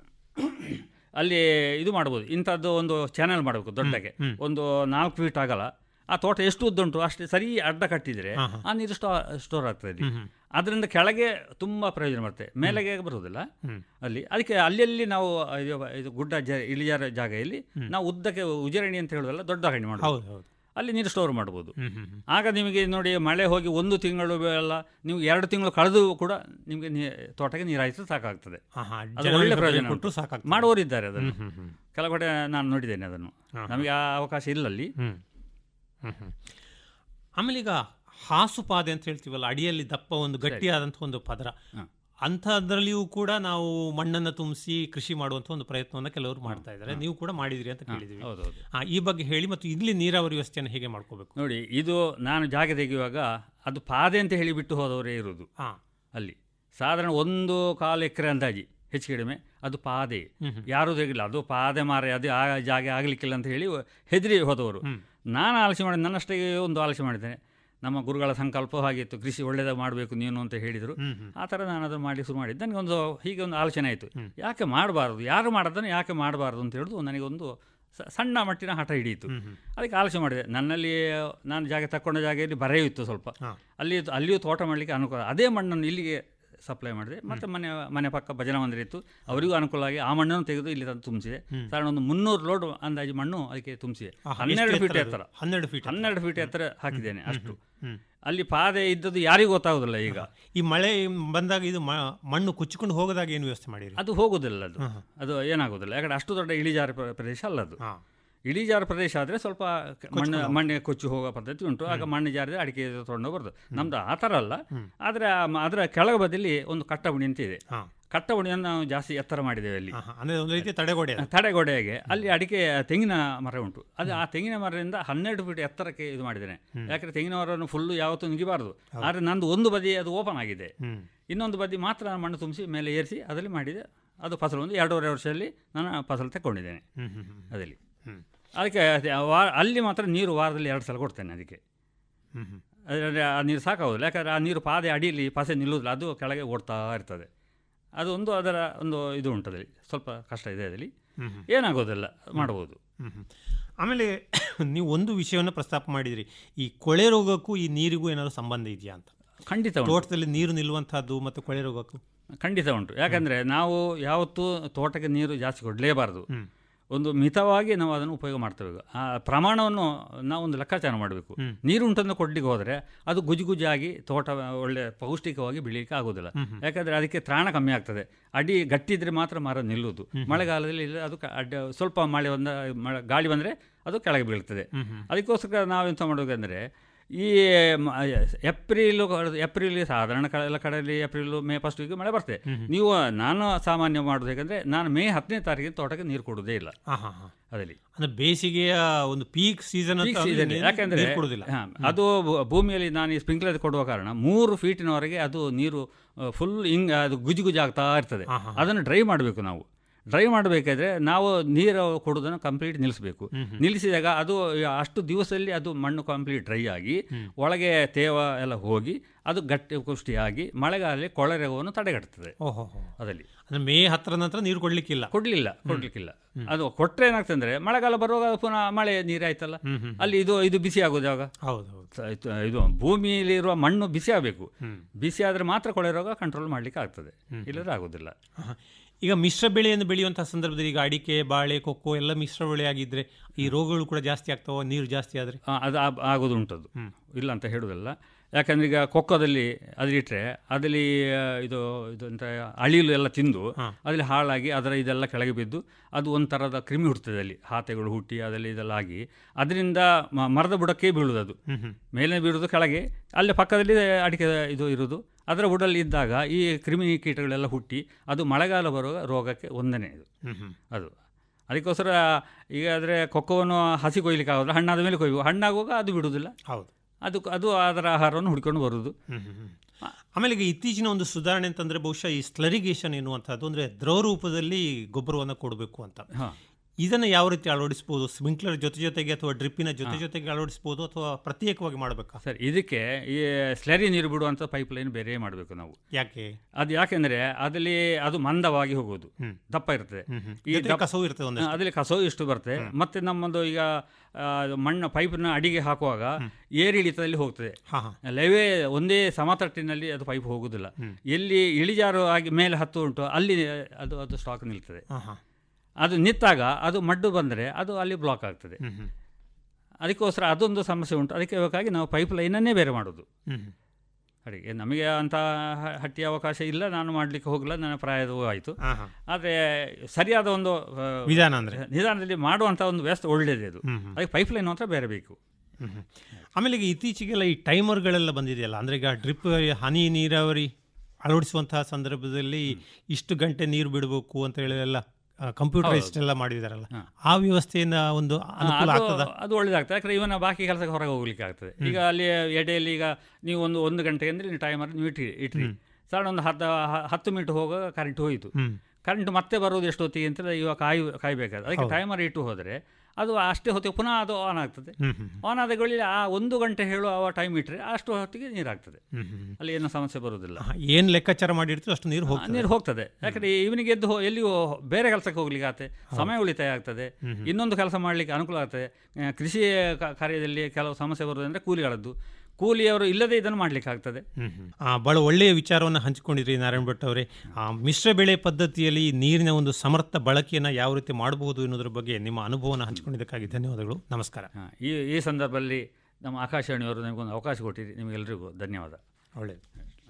ಅಲ್ಲಿ ಇದು ಮಾಡ್ಬೋದು ಇಂಥದ್ದು ಒಂದು ಚಾನೆಲ್ ಮಾಡಬೇಕು ದೊಡ್ಡಗೆ ಒಂದು ನಾಲ್ಕು ಫೀಟ್ ಆಗಲ್ಲ ಆ ತೋಟ ಎಷ್ಟು ಉದ್ದುಂಟು ಅಷ್ಟೇ ಸರಿ ಅಡ್ಡ ಕಟ್ಟಿದ್ರೆ ಆ ನೀರು ಸ್ಟೋ ಸ್ಟೋರ್ ಆಗ್ತದೆ ಅಲ್ಲಿ ಅದರಿಂದ ಕೆಳಗೆ ತುಂಬಾ ಪ್ರಯೋಜನ ಬರುತ್ತೆ ಮೇಲೆಗೆ ಬರುವುದಿಲ್ಲ ಅಲ್ಲಿ ಅದಕ್ಕೆ ಅಲ್ಲಲ್ಲಿ ನಾವು ಇದು ಇದು ಗುಡ್ಡ ಜ ಇಳಿಜಾರ ಜಾಗೆಯಲ್ಲಿ ನಾವು ಉದ್ದಕ್ಕೆ ಉಜಿರಣಿ ಅಂತ ಹೇಳೋದಲ್ಲ ದೊಡ್ಡ ಗಣಿ ಹೌದು, ಮಾಡಬಹುದು ಹೌದು. ಅಲ್ಲಿ ನೀರು ಸ್ಟೋರ್ ಮಾಡ್ಬೋದು ಹ್ಮ್, ಹ್ಮ್, ಹ್ಮ್. ಆಗ ನಿಮಗೆ ನೋಡಿ ಮಳೆ ಹೋಗಿ ಒಂದು ತಿಂಗಳು ಎಲ್ಲ ನೀವು ಎರಡು ತಿಂಗಳು ಕಳೆದು ಕೂಡ ನಿಮಗೆ ನೀ ತೋಟಕ್ಕೆ ನೀರು ಹಾಯಿಸಲು ಸಾಕಾಗ್ತದೆ ಆಹಾ, ಅದು ಜನರಿಗೆ ಒಳ್ಳೆ ಬೆಲೆ ಪ್ರಯೋಜನ ಕೊಟ್ರು ಉಂಟು. ಸಾಕಾಗ್ತದೆ. ಮಾಡುವವರಿದ್ದಾರೆ ಅದನ್ನು ಹ್ಮ್, ಹ್ಮ್, ಹ್ಮ್. ಕೆಲವು ಕಡೆ ನಾನು ನೋಡಿದ್ದೇನೆ ಅದನ್ನು ಹಾ, ಹಾ. ನಮಗೆ ಆ ಅವಕಾಶ ಇಲ್ಲ ಅಲ್ಲಿ ಹ್ಮ್. ಹ್ಮ್, ಹ್ಮ್. ಆಮೇಲೆ ಈಗ ಹಾಸುಪಾದೆ ಅಂತ ಹೇಳ್ತೀವಲ್ಲ ಅಡಿಯಲ್ಲಿ ದಪ್ಪ ಒಂದು ಗಟ್ಟಿಯಾದಂಥ ಒಂದು ಪದರ ಅಂಥದ್ರಲ್ಲಿಯೂ ಕೂಡ ನಾವು ಮಣ್ಣನ್ನು ತುಂಬಿಸಿ ಕೃಷಿ ಮಾಡುವಂಥ ಒಂದು ಪ್ರಯತ್ನವನ್ನು ಕೆಲವರು ಮಾಡ್ತಾ ಇದ್ದಾರೆ ನೀವು ಕೂಡ ಮಾಡಿದಿರಿ ಅಂತ ಕೇಳಿದ್ವಿ ಹೌದೌದು. ಆ, ಈ ಬಗ್ಗೆ ಹೇಳಿ ಮತ್ತು ಇಲ್ಲಿ ನೀರಾವರಿ ವ್ಯವಸ್ಥೆಯನ್ನು ಹೇಗೆ ಮಾಡ್ಕೋಬೇಕು ನೋಡಿ ಇದು ನಾನು ಜಾಗ ತೆಗೆಯುವಾಗ ಅದು ಪಾದೆ ಅಂತ ಹೇಳಿ ಬಿಟ್ಟು ಹೋದವರೇ ಇರುವುದು ಹಾ. ಅಲ್ಲಿ ಸಾಧಾರಣ ಒಂದು ಕಾಲು ಎಕರೆ ಅಂದಾಜಿ ಹೆಚ್ಚು ಕಡಿಮೆ ಅದು ಪಾದೆ ಯಾರೂ ತೆಗಿಲ್ಲ ಅದು ಪಾದೆ ಮಾರೆ ಅದು ಆ ಜಾಗ ಆಗಲಿಕ್ಕಿಲ್ಲ ಅಂತ ಹೇಳಿ ಹೆದರಿ ಹೋದವರು ನಾನು ಆಲೋಚನೆ ಮಾಡಿದೆ ನನ್ನಷ್ಟಿಗೆ ಒಂದು ಆಲೋಚನೆ ಮಾಡಿದ್ದೇನೆ ನಮ್ಮ ಗುರುಗಳ ಸಂಕಲ್ಪ ಹಾಗಿತ್ತು ಕೃಷಿ ಒಳ್ಳೆಯದ ಮಾಡಬೇಕು ನೀನು ಅಂತ ಹೇಳಿದರು ಆ ಥರ ನಾನು ಅದನ್ನು ಮಾಡಿ ಶುರು ಮಾಡಿದ್ದು ನನಗೊಂದು ಹೀಗೆ ಒಂದು ಆಲೋಚನೆ ಆಯಿತು ಯಾಕೆ ಮಾಡಬಾರ್ದು ಯಾರು ಮಾಡೋದನ್ನು ಯಾಕೆ ಮಾಡಬಾರ್ದು ಅಂತ ಹೇಳಿದು ನನಗೊಂದು ಸ- ಸಣ್ಣ ಮಟ್ಟಿನ ಹಠ ಹಿಡಿಯಿತು ಅದಕ್ಕೆ ಆಲೋಚನೆ ಮಾಡಿದೆ ನನ್ನಲ್ಲಿ ನಾನು ಜಾಗ ತಕ್ಕೊಂಡ ಜಾಗದಲ್ಲಿ ಬರೆಯೂ ಇತ್ತು ಸ್ವಲ್ಪ ಅಲ್ಲಿ ಅಲ್ಲಿಯೂ ತೋಟ ಮಾಡಲಿಕ್ಕೆ ಅನುಕೂಲ ಅದೇ ಮಣ್ಣನ್ನು ಇಲ್ಲಿಗೆ ಸಪ್ಲೈ ಮಾಡಿದೆ ಮತ್ತು ಮನೆ ಮನೆ ಪಕ್ಕ ಭಜನಾ ಮಂದಿರ ಇತ್ತು ಅವರಿಗೂ ಅನುಕೂಲ ಆಗಿ ಆ ಮಣ್ಣನ್ನು ತೆಗೆದು ಇಲ್ಲಿ ತಂದು ತುಂಬಿಸಿದೆ ಸಾಧಾರಣ ಒಂದು ಮುನ್ನೂರು ಲೋಡ್ ಅಂದಾಜು ಮಣ್ಣು ಅದಕ್ಕೆ ತುಂಬಿಸಿದೆ ಆಹಾ, ಹನ್ನೆರಡು ಎಷ್ಟು ಫೀಟ್ ಎತ್ತರ ಎತ್ತರ ಅದು? ಹನ್ನೆರಡು ಫೀಟ್ ಎತ್ತರ. ಹನ್ನೆರಡು ಫೀಟ್ ಎತ್ತರ ಹಾಕಿದ್ದೇನೆ ಹ್ಮ್, ಅಷ್ಟು ಹ್ಮ್. ಅಲ್ಲಿ ಪಾದೆ ಇದ್ದದ್ದು ಯಾರಿಗೂ ಗೊತ್ತಾಗೋದಿಲ್ಲ ಈಗ ಈ ಮಳೆ ಬಂದಾಗ ಇದು ಮ- ಮಣ್ಣು ಕುಚ್ಚಿಕೊಂಡು ಹೋಗದಾಗ ಏನು ವ್ಯವಸ್ಥೆ ಮಾಡಿರಿ ಅದು ಹೋಗುದಿಲ್ಲ ಅದು ಅದು ಏನಾಗೋದಿಲ್ಲ ಯಾಕಂದ್ರೆ ಅಷ್ಟು ದೊಡ್ಡ ಇಳಿಜಾರು ಪ್ರ- ಪ್ರದೇಶ ಅಲ್ಲ ಅದು ಇಳಿಜಾರು ಪ್ರದೇಶ ಆದರೆ ಸ್ವಲ್ಪ ಕ- ಮಣ್ಣು ಮಣ್ಣಿಗೆ ಕೊಚ್ಚಿ ಹೋಗೋ ಪದ್ಧತಿ ಉಂಟು ಆಗ ಮಣ್ಣು ಜಾರಿದ್ರೆ ಅಡಿಕೆ ತೊಗೊಂಡು ಬರೋದು ನಮ್ದು ಆ ಥರ ಅಲ್ಲ ಆದರೆ ಆ ಮ- ಅದರ ಕೆಳಗ ಬದಿಲಿ ಒಂದು ಕಟ್ಟಬುಣಿ ಅಂತ ಇದೆ ಕಟ್ಟಬುಣಿಯನ್ನು ನಾವು ಜಾಸ್ತಿ ಎತ್ತರ ಮಾಡಿದ್ದೇವೆ ಅಲ್ಲಿ ಅಂದ್ರೆ ಒಂದು ರೀತಿ ತಡೆಗೋಡೆ ಅದು. ತಡೆಗೋಡೆಗೆ ಅಲ್ಲಿ ಅಡಿಕೆ ತೆಂಗಿನ ಮರ ಉಂಟು ಅದು ಆ ತೆಂಗಿನ ಮರದಿಂದ ಹನ್ನೆರಡು ಫೀಟ್ ಎತ್ತರಕ್ಕೆ ಇದು ಮಾಡಿದ್ದೇನೆ ಯಾಕಂದ್ರೆ ತೆಂಗಿನ ಮರವನ್ನು ಫುಲ್ಲು ಯಾವತ್ತೂ ನುಗಿಬಾರ್ದು ಆದರೆ ನಂದು ಒಂದು ಬದಿ ಅದು ಓಪನ್ ಆಗಿದೆ ಇನ್ನೊಂದು ಬದಿ ಮಾತ್ರ ನಾನು ಮಣ್ಣು ತುಂಬಿಸಿ ಮೇಲೆ ಏರಿಸಿ ಅದರಲ್ಲಿ ಮಾಡಿದೆ ಅದು ಫಸಲು ಒಂದು ಎರಡೂವರೆ ವರ್ಷದಲ್ಲಿ ನಾನು ಫಸಲು ತಗೊಂಡಿದ್ದೇನೆ ಹ್ಮ್, ಹ್ಮ್, ಹ್ಮ್. ಅದಲ್ಲಿ ಅದಕ್ಕೆ ಅದೇ ವಾ- ಅಲ್ಲಿ ಮಾತ್ರ ನೀರು ವಾರದಲ್ಲಿ ಎರಡು ಸಲ ಕೊಡ್ತೇನೆ ಅದಕ್ಕೆ ಹ್ಮ್, ಹ್ಮ್. ಅದರಲ್ಲಿ ಆ ನೀರು ಸಾಕಾಗೋದಿಲ್ಲ ಯಾಕಂದರೆ ಆ ನೀರು ಪಾದೆ ಅಡಿಯಲ್ಲಿ ಪಸೆ ನಿಲ್ಲುವುದಿಲ್ಲ ಅದು ಕೆಳಗೆ ಓಡ್ತಾ ಇರ್ತದೆ ಅದು ಒಂದು ಅದರ ಒಂದು ಇದು ಉಂಟು ಅದರಲ್ಲಿ ಸ್ವಲ್ಪ ಕಷ್ಟ ಇದೆ ಅದರಲ್ಲಿ ಹ್ಮ್, ಹ್ಮ್. ಏನಾಗೋದಿಲ್ಲ ಮಾಡ್ಬೋದು ಹ್ಮ್, ಹ್ಮ್. ಆಮೇಲೆ ನೀವು ಒಂದು ವಿಷಯವನ್ನು ಪ್ರಸ್ತಾಪ ಮಾಡಿದ್ರಿ ಈ ಕೊಳೆ ರೋಗಕ್ಕೂ ಈ ನೀರಿಗೂ ಏನಾದ್ರು ಸಂಬಂಧ ಇದೆಯಾ ಅಂತ ಖಂಡಿತ ಉಂಟು. ತೋಟದಲ್ಲಿ ನೀರು ನಿಲ್ಲುವಂತಹದ್ದು ಮತ್ತು ಕೊಳೆ ರೋಗಕ್ಕೂ ಖಂಡಿತ ಉಂಟು ಯಾಕಂದರೆ ನಾವು ಯಾವತ್ತೂ ತೋಟಕ್ಕೆ ನೀರು ಜಾಸ್ತಿ ಕೊಡಲೇಬಾರದು ಒಂದು ಮಿತವಾಗಿ ನಾವು ಅದನ್ನು ಉಪಯೋಗ ಮಾಡ್ತೇವೆ ಆ ಪ್ರಮಾಣವನ್ನು ನಾವು ಒಂದು ಲೆಕ್ಕಾಚಾರ ಮಾಡಬೇಕು ನೀರು ಉಂಟನ್ನು ಕೊಡ್ಲಿಕ್ಕೆ ಹೋದರೆ ಅದು ಗುಜಿ ಗುಜಿಯಾಗಿ ತೋಟ ಒಳ್ಳೆ ಪೌಷ್ಟಿಕವಾಗಿ ಬೆಳೀಲಿಕ್ಕೆ ಆಗೋದಿಲ್ಲ ಯಾಕಂದರೆ ಅದಕ್ಕೆ ತ್ರಾಣ ಕಮ್ಮಿ ಆಗ್ತದೆ ಅಡಿ ಗಟ್ಟಿದ್ರೆ ಮಾತ್ರ ಮರ ನಿಲ್ಲುವುದು ಮಳೆಗಾಲದಲ್ಲಿ ಇಲ್ಲ ಅದು ಕ- ಅಡ್ಡ ಸ್ವಲ್ಪ ಮಳೆ ಬಂದ ಮಳೆ ಗಾಳಿ ಬಂದರೆ ಅದು ಕೆಳಗೆ ಬೀಳ್ತದೆ ಅದಕ್ಕೋಸ್ಕರ ನಾವೆಂತ ಮಾಡಬೇಕಂದ್ರೆ ಈ ಮ- ಏಪ್ರಿಲ್ ಏಪ್ರಿಲ್ ಸಾಧಾರಣ ಕ- ಎಲ್ಲ ಕಡೆಯಲ್ಲಿ ಏಪ್ರಿಲ್ ಮೇ ಫಸ್ಟ್ ವೀಕ್ ಮಳೆ ಬರ್ತದೆ ನೀವು ನಾನು ಸಾಮಾನ್ಯ ಮಾಡೋದು ಹೇಗೆಂದ್ರೆ ನಾನು ಮೇ ಹತ್ತನೇ ತಾರೀಕಿಗೆ ತೋಟಕ್ಕೆ ನೀರು ಕೊಡುವುದೇ ಇಲ್ಲ ಹಾ, ಹಾ, ಹಾ. ಅದರಲ್ಲಿ ಅಂದ್ರೆ ಬೇಸಿಗೆಯ ಒಂದು ಪೀಕ್ ಸೀಸನ್ Peak season, ಯಾಕಂದ್ರೆ ಕೊಡುದಿಲ್ಲ ಹಾ, ಅದು ಭೂ- ಭೂಮಿಯಲ್ಲಿ ನಾನು ಈ ಸ್ಪ್ರಿಂಕ್ಲರ್ ಕೊಡುವ ಕಾರಣ ಮೂರು ಫೀಟಿನವರೆಗೆ ಅದು ನೀರು ಫುಲ್ ಹಿಂಗ್ ಅದು ಗುಜಿ ಗುಜಿ ಆಗ್ತಾ ಇರ್ತದೆ ಅದನ್ನು ಡ್ರೈ ಮಾಡಬೇಕು ನಾವು ಡ್ರೈ ಮಾಡಬೇಕಾದ್ರೆ ನಾವು ನೀರು ಕೊಡೋದನ್ನು ಕಂಪ್ಲೀಟ್ ನಿಲ್ಲಿಸಬೇಕು ನಿಲ್ಲಿಸಿದಾಗ ಅದು ಅಷ್ಟು ದಿವಸದಲ್ಲಿ ಅದು ಮಣ್ಣು ಕಂಪ್ಲೀಟ್ ಡ್ರೈ ಆಗಿ ಒಳಗೆ ತೇವ ಎಲ್ಲ ಹೋಗಿ ಅದು ಗಟ್ಟಿ ಪುಷ್ಟಿಯಾಗಿ ಮಳೆಗಾಲದಲ್ಲಿ ಕೊಳೆ ರೋಗವನ್ನು ತಡೆಗಟ್ಟುತ್ತದೆ ಓಹೋ ಅದರಲ್ಲಿ ಅಂದ್ರೆ ಮೇ ಹತ್ತರ ನಂತರ ನೀರು ಕೊಡ್ಲಿಕ್ಕಿಲ್ಲ ಕೊಡ್ಲಿಲ್ಲ ಕೊಡ್ಲಿಕ್ಕಿಲ್ಲ ಅದು ಕೊಟ್ರೆ ಏನಾಗ್ತಂದ್ರೆ ಮಳೆಗಾಲ ಬರುವಾಗ ಪುನಃ ಮಳೆ ನೀರಾಯ್ತಲ್ಲ ಅಲ್ಲಿ ಇದು ಇದು ಬಿಸಿ ಆಗೋದು ಯಾವಾಗ ಹೌದು ಹೌದು ಸ- ಇದು- ಇದು ಭೂಮಿಯಲ್ಲಿರುವ ಮಣ್ಣು ಬಿಸಿ ಆಗಬೇಕು ಬಿಸಿ ಆದ್ರೆ ಮಾತ್ರ ಕೊಳೆ ರೋಗ ಕಂಟ್ರೋಲ್ ಮಾಡ್ಲಿಕ್ಕೆ ಆಗ್ತದೆ ಇಲ್ಲದ್ರೆ ಆಗೋದಿಲ್ಲ ಆಹಾ. ಈಗ ಮಿಶ್ರ ಬೆಳೆಯನ್ನು ಬೆಳೆಯುವಂತಹ ಸಂದರ್ಭದಲ್ಲಿ ಈಗ ಅಡಿಕೆ ಬಾಳೆ ಕೊಕ್ಕೋ ಎಲ್ಲ ಮಿಶ್ರ ಬೆಳೆ ಆಗಿದ್ರೆ ಈ ರೋಗಗಳು ಕೂಡ ಜಾಸ್ತಿ ಆಗ್ತಾವ ನೀರು ಜಾಸ್ತಿ ಆದ್ರೆ ಆ, ಅದು ಆ- ಆಗೋದು ಉಂಟದು ಇಲ್ಲ ಅಂತ ಹೇಳುವುದಲ್ಲ ಯಾಕಂದ್ರೆ ಈಗ ಕೊಕ್ಕೋದಲ್ಲಿ ಅದಿಟ್ಟರೆ ಅದಲ್ಲಿ ಆ, ಇದು ಇದು ಅಂತ ಅಳಿಲು ಎಲ್ಲ ತಿಂದು ಅದಲ್ಲಿ ಹಾಳಾಗಿ ಅದರ ಇದೆಲ್ಲ ಕೆಳಗೆ ಬಿದ್ದು ಅದು ಒಂಥರದ ಕ್ರಿಮಿ ಹುಟ್ಟುತ್ತದೆ ಅಲ್ಲಿ ಹಾತೆಗಳು ಹುಟ್ಟಿ ಅದರಲ್ಲಿ ಇದೆಲ್ಲ ಆಗಿ ಅದರಿಂದ ಮ- ಮರದ ಬುಡಕ್ಕೆ ಬೀಳುವುದು ಅದು ಹ್ಮ್ ಹ್ಮ್. ಮೇಲೆ ಬೀಳುವುದು ಕೆಳಗೆ ಅಲ್ಲೇ ಪಕ್ಕದಲ್ಲಿ ಅಡಿಕೆ ಇದು ಇರುವುದು ಅದರ ಬುಡಲ್ಲಿ ಇದ್ದಾಗ ಈ ಕ್ರಿಮಿ ಕೀಟಗಳೆಲ್ಲ ಹುಟ್ಟಿ ಅದು ಮಳೆಗಾಲ ಬರುವ ರೋಗಕ್ಕೆ ಒಂದನೇ ಇದು ಹ್ಮ್ ಹ್ಮ್. ಅದು ಅದಕ್ಕೋಸ್ಕರ ಈಗ ಆದರೆ ಕೊಕ್ಕವನ್ನು ಹಸಿ ಕೊಯ್ಲಿಕ್ಕೆ ಆಗೋದಿಲ್ಲ ಹಣ್ಣಾದ ಮೇಲೆ ಕೊಯ್ಯುವ ಹಣ್ಣಾಗುವಾಗ ಅದು ಬಿಡುವುದಿಲ್ಲ ಹೌದು ಅದು ಅದು ಅದರ ಆಹಾರವನ್ನು ಹುಡ್ಕೊಂಡು ಬರುವುದು ಹ್ಮ್ ಹ್ಮ್ ಹ್ಮ್. ಆಮೇಲೆ ಈಗ ಇತ್ತೀಚಿನ ಒಂದು ಸುಧಾರಣೆ ಅಂತಂದ್ರೆ ಬಹುಶಃ ಈ ಸ್ಲರಿಗೇಷನ್ ಎನ್ನುವಂಥದ್ದು ಅಂದ್ರೆ ದ್ರವ ರೂಪದಲ್ಲಿ ಗೊಬ್ಬರವನ್ನು ಕೊಡಬೇಕು ಅಂತ ಹಾ. ಇದನ್ನ ಯಾವ ರೀತಿ ಅಳವಡಿಸಬಹುದು ಸ್ಪ್ರಿಂಕ್ಲರ್ ಜೊತೆ ಜೊತೆಗೆ ಅಥವಾ ಡ್ರಿಪ್ಪಿನ ಜೊತೆ ಜೊತೆಗೆ ಅಳವಡಿಸಬಹುದು ಅಥವಾ ಪ್ರತ್ಯೇಕವಾಗಿ ಮಾಡಬೇಕಾ ಸರ್ ಇದಕ್ಕೆ ಈ ಸ್ಲರಿ ನೀರು ಬಿಡುವಂಥ ಪೈಪ್ ಲೈನ್ ಬೇರೆ ಮಾಡಬೇಕು ನಾವು ಯಾಕೆ ಅದು ಯಾಕೆಂದ್ರೆ ಅದಲ್ಲಿ ಅದು ಮಂದವಾಗಿ ಹೋಗುವುದು ಹ್ಮ್. ದಪ್ಪ ಇರ್ತದೆ ಹ್ಮ್ ಹ್ಮ್. ಈ ಜೊತೆಗೆ ದಪ್ಪ- ಕಸವು ಇರ್ತದೆ ಒಂದಷ್ಟು. ಹಾ, ಅದಲ್ಲಿ ಕಸವು ಇಷ್ಟು ಬರ್ತದೆ ಮತ್ತೆ ನಮ್ಮದು ಈಗ ಆ, ಮಣ್ಣು ಪೈಪ್ನ ಅಡಿಗೆ ಹಾಕುವಾಗ ಏರಿಳಿತದಲ್ಲಿ ಹೋಗ್ತದೆ ಹಾ, ಹಾ. ಲೈವೇ ಒಂದೇ ಸಮತಟ್ಟಿನಲ್ಲಿ ಅದು ಪೈಪ್ ಹೋಗುದಿಲ್ಲ ಎಲ್ಲಿ ಇಳಿಜಾರು ಆಗಿ ಮೇಲೆ ಹತ್ತು ಉಂಟು ಅಲ್ಲಿ ಅದು ಅದು ಸ್ಟಾಕ್ ನಿಲ್ತದೆ ಹಾ, ಹಾ. ಅದು ನಿಂತಾಗ ಅದು ಮಡ್ಡು ಬಂದರೆ ಅದು ಅಲ್ಲಿ ಬ್ಲಾಕ್ ಆಗ್ತದೆ ಹ್ಮ್ ಹ್ಮ್. ಅದಕ್ಕೋಸ್ಕರ ಅದೊಂದು ಸಮಸ್ಯೆ ಉಂಟು ಅದಕ್ಕೆ ಬೇಕಾಗಿ ನಾವು ಪೈಪ್ ಲೈನನ್ನೇ ಬೇರೆ ಮಾಡೋದು ಹ್ಮ್ ಹ್ಮ್. ಅಡಿಗೆ ನಮಗೆ ಅಂಥ ಹ- ಹಟ್ಟಿ ಅವಕಾಶ ಇಲ್ಲ ನಾನು ಮಾಡಲಿಕ್ಕೆ ಹೋಗಲ್ಲ ನನ್ನ ಪ್ರಾಯದವೂ ಆಯಿತು ಹಾ, ಹಾ. ಆದರೆ ಸರಿಯಾದ ಒಂದು ಆ, ವಿಧಾನ ಅಂದ್ರೆ? ನಿಧಾನದಲ್ಲಿ ಮಾಡುವಂಥ ಒಂದು ವ್ಯವಸ್ಥೆ ಒಳ್ಳೆಯದೇ ಅದು ಹ್ಮ್ ಹ್ಮ್. ಅದಕ್ಕೆ ಪೈಪ್ ಲೈನ್ ಮಾತ್ರ ಬೇರೆ ಬೇಕು ಹ್ಮ್ ಹ್ಮ್. ಆಮೇಲೆ ಈಗ ಇತ್ತೀಚೆಗೆಲ್ಲ ಈ ಟೈಮರ್ಗಳೆಲ್ಲ ಬಂದಿದೆಯಲ್ಲ ಅಂದ್ರೆ ಈಗ ಡ್ರಿಪ್ ಹನಿ ನೀರಾವರಿ ಅಳವಡಿಸುವಂತಹ ಸಂದರ್ಭದಲ್ಲಿ ಇಷ್ಟು ಗಂಟೆ ನೀರು ಬಿಡಬೇಕು ಅಂತ ಹೇಳಿ ಎಲ್ಲ ಕಂಪ್ಯೂಟರೈಸ್ಡ್ ಎಲ್ಲ ಮಾಡಿದಾರಲ್ಲ ಆ ವ್ಯವಸ್ಥೆಯಿಂದ ಒಂದು ಅನುಕೂಲ ಅದು ಆಗ್ತದ ಅದು ಒಳ್ಳೇದಾಗ್ತದೆ ಯಾಕಂದ್ರೆ ಇವನ ಬಾಕಿ ಕೆಲಸಕ್ಕೆ ಹೊರಗೆ ಹೋಗ್ಲಿಕ್ಕೆ ಆಗ್ತದೆ ಈಗ ಅಲ್ಲಿ ಎಡೆಯಲ್ಲಿ ಈಗ ನೀವು ಒಂದು ಒಂದು ಗಂಟೆಗೆ ಅಂದರೆ ನೀವು ಟೈಮರ್ ನೀವು ಇಟ್ರಿ ಇಟ್ರಿ ಸಾಧಾರಣ ಒಂದು ಹತ್ತು ಹ- ಹತ್ತು ಮಿನಿಟ್ ಹೋಗುವಾಗ ಕರೆಂಟ್ ಹೋಯಿತು ಹ್ಮ್. ಕರೆಂಟ್ ಮತ್ತೆ ಬರೋದು ಎಷ್ಟೊತ್ತಿಗೆ ಅಂತ ಇವಾಗ ಕಾಯು ಕಾಯಬೇಕಾದ್ರೆ ಅದಕ್ಕೆ ಹೌದು. ಟೈಮರ್ ಇಟ್ಟು ಹೋದರೆ ಅದು ಅಷ್ಟೇ ಹೊತ್ತಿಗೆ ಪುನಃ ಅದು ಆನ್ ಆಗ್ತದೆ ಹ್ಮ್ ಹ್ಮ್. ಆನ್ ಆದ ವೇಳೆಯಲ್ಲಿ ಆ ಒಂದು ಗಂಟೆ ಹೇಳುವ ಆ ಟೈಮ್ ಇಟ್ಟರೆ ಅಷ್ಟು ಹೊತ್ತಿಗೆ ನೀರಾಗ್ತದೆ ಹ್ಮ್ ಹ್ಮ್. ಅಲ್ಲಿ ಏನೂ ಸಮಸ್ಯೆ ಬರುವುದಿಲ್ಲ ಏನ್ ಲೆಕ್ಕಾಚಾರ ಮಾಡಿರ್ತೀವಿ ಅಷ್ಟು ನೀರು ಆ, ಹೋಗ್ತದೆ ನೀರು ಹೋಗ್ತದೆ ಯಾಕಂದ್ರೆ ಇವನಿಗೆ ಎದ್ದು ಹೋ- ಎಲ್ಲಿಯೂ ಬೇರೆ ಕೆಲಸಕ್ಕೆ ಹೋಗ್ಲಿಕ್ಕೆ ಆಗತ್ತೆ ಸಮಯ ಉಳಿತಾಯ ಆಗ್ತದೆ ಹ್ಮ್ ಹ್ಮ್. ಇನ್ನೊಂದು ಕೆಲಸ ಮಾಡಲಿಕ್ಕೆ ಅನುಕೂಲ ಆಗ್ತದೆ ಆ, ಕೃಷಿ ಕ- ಕಾರ್ಯದಲ್ಲಿ ಕೆಲವು ಸಮಸ್ಯೆ ಬರುವುದಂದ್ರೆ ಕೂಲಿಗಳದ್ದು ಕೂಲಿಯವರು ಇಲ್ಲದೆ ಇದನ್ನು ಮಾಡಲಿಕ್ಕೆ ಆಗ್ತದೆ ಹ್ಮ್ ಹ್ಮ್. ಆ, ಬಹಳ ಒಳ್ಳೆಯ ವಿಚಾರವನ್ನು ಹಂಚಿಕೊಂಡಿದ್ರಿ ನಾರಾಯಣ ಭಟ್ ಅವರೇ ಆ, ಮಿಶ್ರ ಬೆಳೆ ಪದ್ಧತಿಯಲ್ಲಿ ನೀರಿನ ಒಂದು ಸಮರ್ಥ ಬಳಕೆಯನ್ನು ಯಾವ ರೀತಿ ಮಾಡಬಹುದು ಎನ್ನುವುದರ ಬಗ್ಗೆ ನಿಮ್ಮ ಅನುಭವವನ್ನು ಹಂಚಿಕೊಂಡಿದ್ದಕ್ಕಾಗಿ ಧನ್ಯವಾದಗಳು ನಮಸ್ಕಾರ ಆ, ಈ ಈ ಸಂದರ್ಭದಲ್ಲಿ ನಮ್ಮ ಆಕಾಶವಾಣಿಯವರು ನಮಗೊಂದು ಅವಕಾಶ ಕೊಟ್ಟಿರಿ ನಿಮಗೆಲ್ಲರಿಗೂ ಧನ್ಯವಾದ ಒಳ್ಳೆಯದು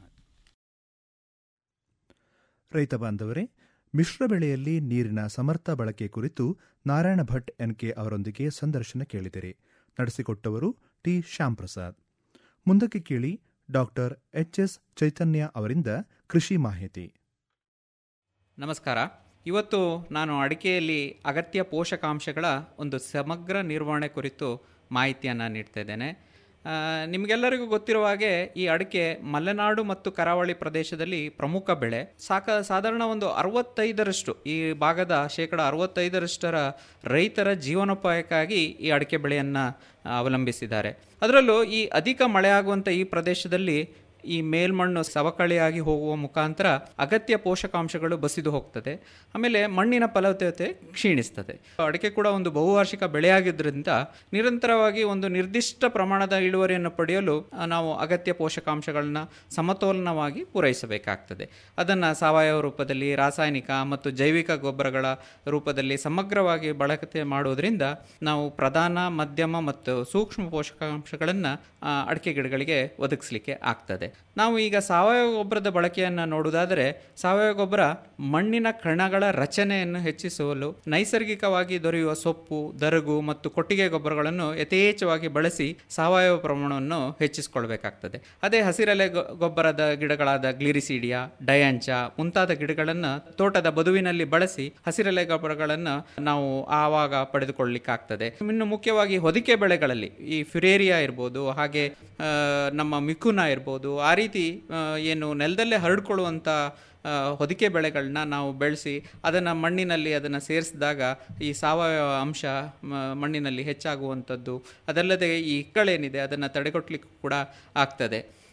ರೈತ ಬಾಂಧವರೇ ಮಿಶ್ರ ಬೆಳೆಯಲ್ಲಿ ನೀರಿನ ಸಮರ್ಥ ಬಳಕೆ ಕುರಿತು ನಾರಾಯಣ ಭಟ್ ಎನ್ಕೆ ಅವರೊಂದಿಗೆ ಸಂದರ್ಶನ ಕೇಳಿದಿರಿ ನಡೆಸಿಕೊಟ್ಟವರು ಟಿ ಶ್ಯಾಂಪ್ರಸಾದ್ ಮುಂದಕ್ಕೆ ಕೇಳಿ ಡಾಕ್ಟರ್ ಎಚ್ ಎಸ್ ಚೈತನ್ಯ ಅವರಿಂದ ಕೃಷಿ ಮಾಹಿತಿ ನಮಸ್ಕಾರ ಇವತ್ತು ನಾನು ಅಡಿಕೆಯಲ್ಲಿ ಅಗತ್ಯ ಪೋಷಕಾಂಶಗಳ ಒಂದು ಸಮಗ್ರ ನಿರ್ವಹಣೆ ಕುರಿತು ಮಾಹಿತಿಯನ್ನು ನೀಡ್ತಾ ಇದ್ದೇನೆ ಆ, ನಿಮಗೆಲ್ಲರಿಗೂ ಗೊತ್ತಿರುವ ಹಾಗೆ ಈ ಅಡಿಕೆ ಮಲೆನಾಡು ಮತ್ತು ಕರಾವಳಿ ಪ್ರದೇಶದಲ್ಲಿ ಪ್ರಮುಖ ಬೆಳೆ ಸಾಕ ಸಾಧಾರಣ ಒಂದು ಅರವತ್ತೈದರಷ್ಟು ಈ ಭಾಗದ ಶೇಕಡ ಅರವತ್ತೈದರಷ್ಟರ ರೈತರ ಜೀವನೋಪಾಯಕ್ಕಾಗಿ ಈ ಅಡಿಕೆ ಬೆಳೆಯನ್ನು ಅವಲಂಬಿಸಿದ್ದಾರೆ ಅದರಲ್ಲೂ ಈ ಅಧಿಕ ಮಳೆಯಾಗುವಂಥ ಈ ಪ್ರದೇಶದಲ್ಲಿ ಈ ಮೇಲ್ಮಣ್ಣು ಸವಕಳಿಯಾಗಿ ಹೋಗುವ ಮುಖಾಂತರ ಅಗತ್ಯ ಪೋಷಕಾಂಶಗಳು ಬಸಿದು ಹೋಗ್ತದೆ ಆಮೇಲೆ ಮಣ್ಣಿನ ಫಲವತ್ತತೆ ಕ್ಷೀಣಿಸ್ತದೆ ಅಡಿಕೆ ಕೂಡ ಒಂದು ಬಹುವಾರ್ಷಿಕ ಬೆಳೆಯಾಗಿದ್ದರಿಂದ ನಿರಂತರವಾಗಿ ಒಂದು ನಿರ್ದಿಷ್ಟ ಪ್ರಮಾಣದ ಇಳುವರಿಯನ್ನು ಪಡೆಯಲು ಆ, ನಾವು ಅಗತ್ಯ ಪೋಷಕಾಂಶಗಳನ್ನ ಸಮತೋಲನವಾಗಿ ಪೂರೈಸಬೇಕಾಗ್ತದೆ ಅದನ್ನು ಸಾವಯವ ರೂಪದಲ್ಲಿ ರಾಸಾಯನಿಕ ಮತ್ತು ಜೈವಿಕ ಗೊಬ್ಬರಗಳ ರೂಪದಲ್ಲಿ ಸಮಗ್ರವಾಗಿ ಬಳಕೆ ಮಾಡುವುದರಿಂದ ನಾವು ಪ್ರಧಾನ ಮಧ್ಯಮ ಮತ್ತು ಸೂಕ್ಷ್ಮ ಪೋಷಕಾಂಶಗಳನ್ನು ಅಡಿಕೆ ಗಿಡಗಳಿಗೆ ಒದಗಿಸಲಿಕ್ಕೆ ಆಗ್ತದೆ ನಾವು ಈಗ ಸಾವಯವ ಗೊಬ್ಬರದ ಬಳಕೆಯನ್ನು ನೋಡುವುದಾದರೆ ಸಾವಯವ ಗೊಬ್ಬರ ಮಣ್ಣಿನ ಕಣಗಳ ರಚನೆಯನ್ನು ಹೆಚ್ಚಿಸಲು ನೈಸರ್ಗಿಕವಾಗಿ ದೊರೆಯುವ ಸೊಪ್ಪು ದರಗು ಮತ್ತು ಕೊಟ್ಟಿಗೆ ಗೊಬ್ಬರಗಳನ್ನು ಯಥೇಚ್ಛವಾಗಿ ಬಳಸಿ ಸಾವಯವ ಪ್ರಮಾಣವನ್ನು ಹೆಚ್ಚಿಸಿಕೊಳ್ಬೇಕಾಗ್ತದೆ ಅದೇ ಹಸಿರೆಲೆ ಗೊ- ಗೊಬ್ಬರದ ಗಿಡಗಳಾದ ಗ್ಲಿರಿಸಿಡಿಯಾ ಡಯಾಂಚ ಮುಂತಾದ ಗಿಡಗಳನ್ನು ತೋಟದ ಬದುವಿನಲ್ಲಿ ಬಳಸಿ ಹಸಿರೆಲೆ ಗೊಬ್ಬರಗಳನ್ನು ನಾವು ಆವಾಗ ಪಡೆದುಕೊಳ್ಳಲಿಕ್ಕಾಗ್ತದೆ ಇನ್ನು ಮುಖ್ಯವಾಗಿ ಹೊದಿಕೆ ಬೆಳೆಗಳಲ್ಲಿ ಈ ಫಿರೇರಿಯಾ ಇರ್ಬೋದು ಹಾಗೆ ಆ, ನಮ್ಮ ಮಿಥುನ ಇರ್ಬೋದು ಆ ರೀತಿ ಆ, ಏನು ನೆಲದಲ್ಲೇ ಹರಡ್ಕೊಳ್ಳುವಂಥ ಆ, ಹೊದಿಕೆ ಬೆಳೆಗಳನ್ನ ನಾವು ಬೆಳೆಸಿ ಅದನ್ನು ಮಣ್ಣಿನಲ್ಲಿ ಅದನ್ನು ಸೇರಿಸಿದಾಗ ಈ ಸಾವಯವ ಅಂಶ ಮ- ಮಣ್ಣಿನಲ್ಲಿ ಹೆಚ್ಚಾಗುವಂಥದ್ದು ಅದಲ್ಲದೆ ಈ ಇಕ್ಕಳೇನಿದೆ ಅದನ್ನು ತಡೆಗಟ್ಟಲಿಕ್ಕೂ ಕೂಡ ಆಗ್ತದೆ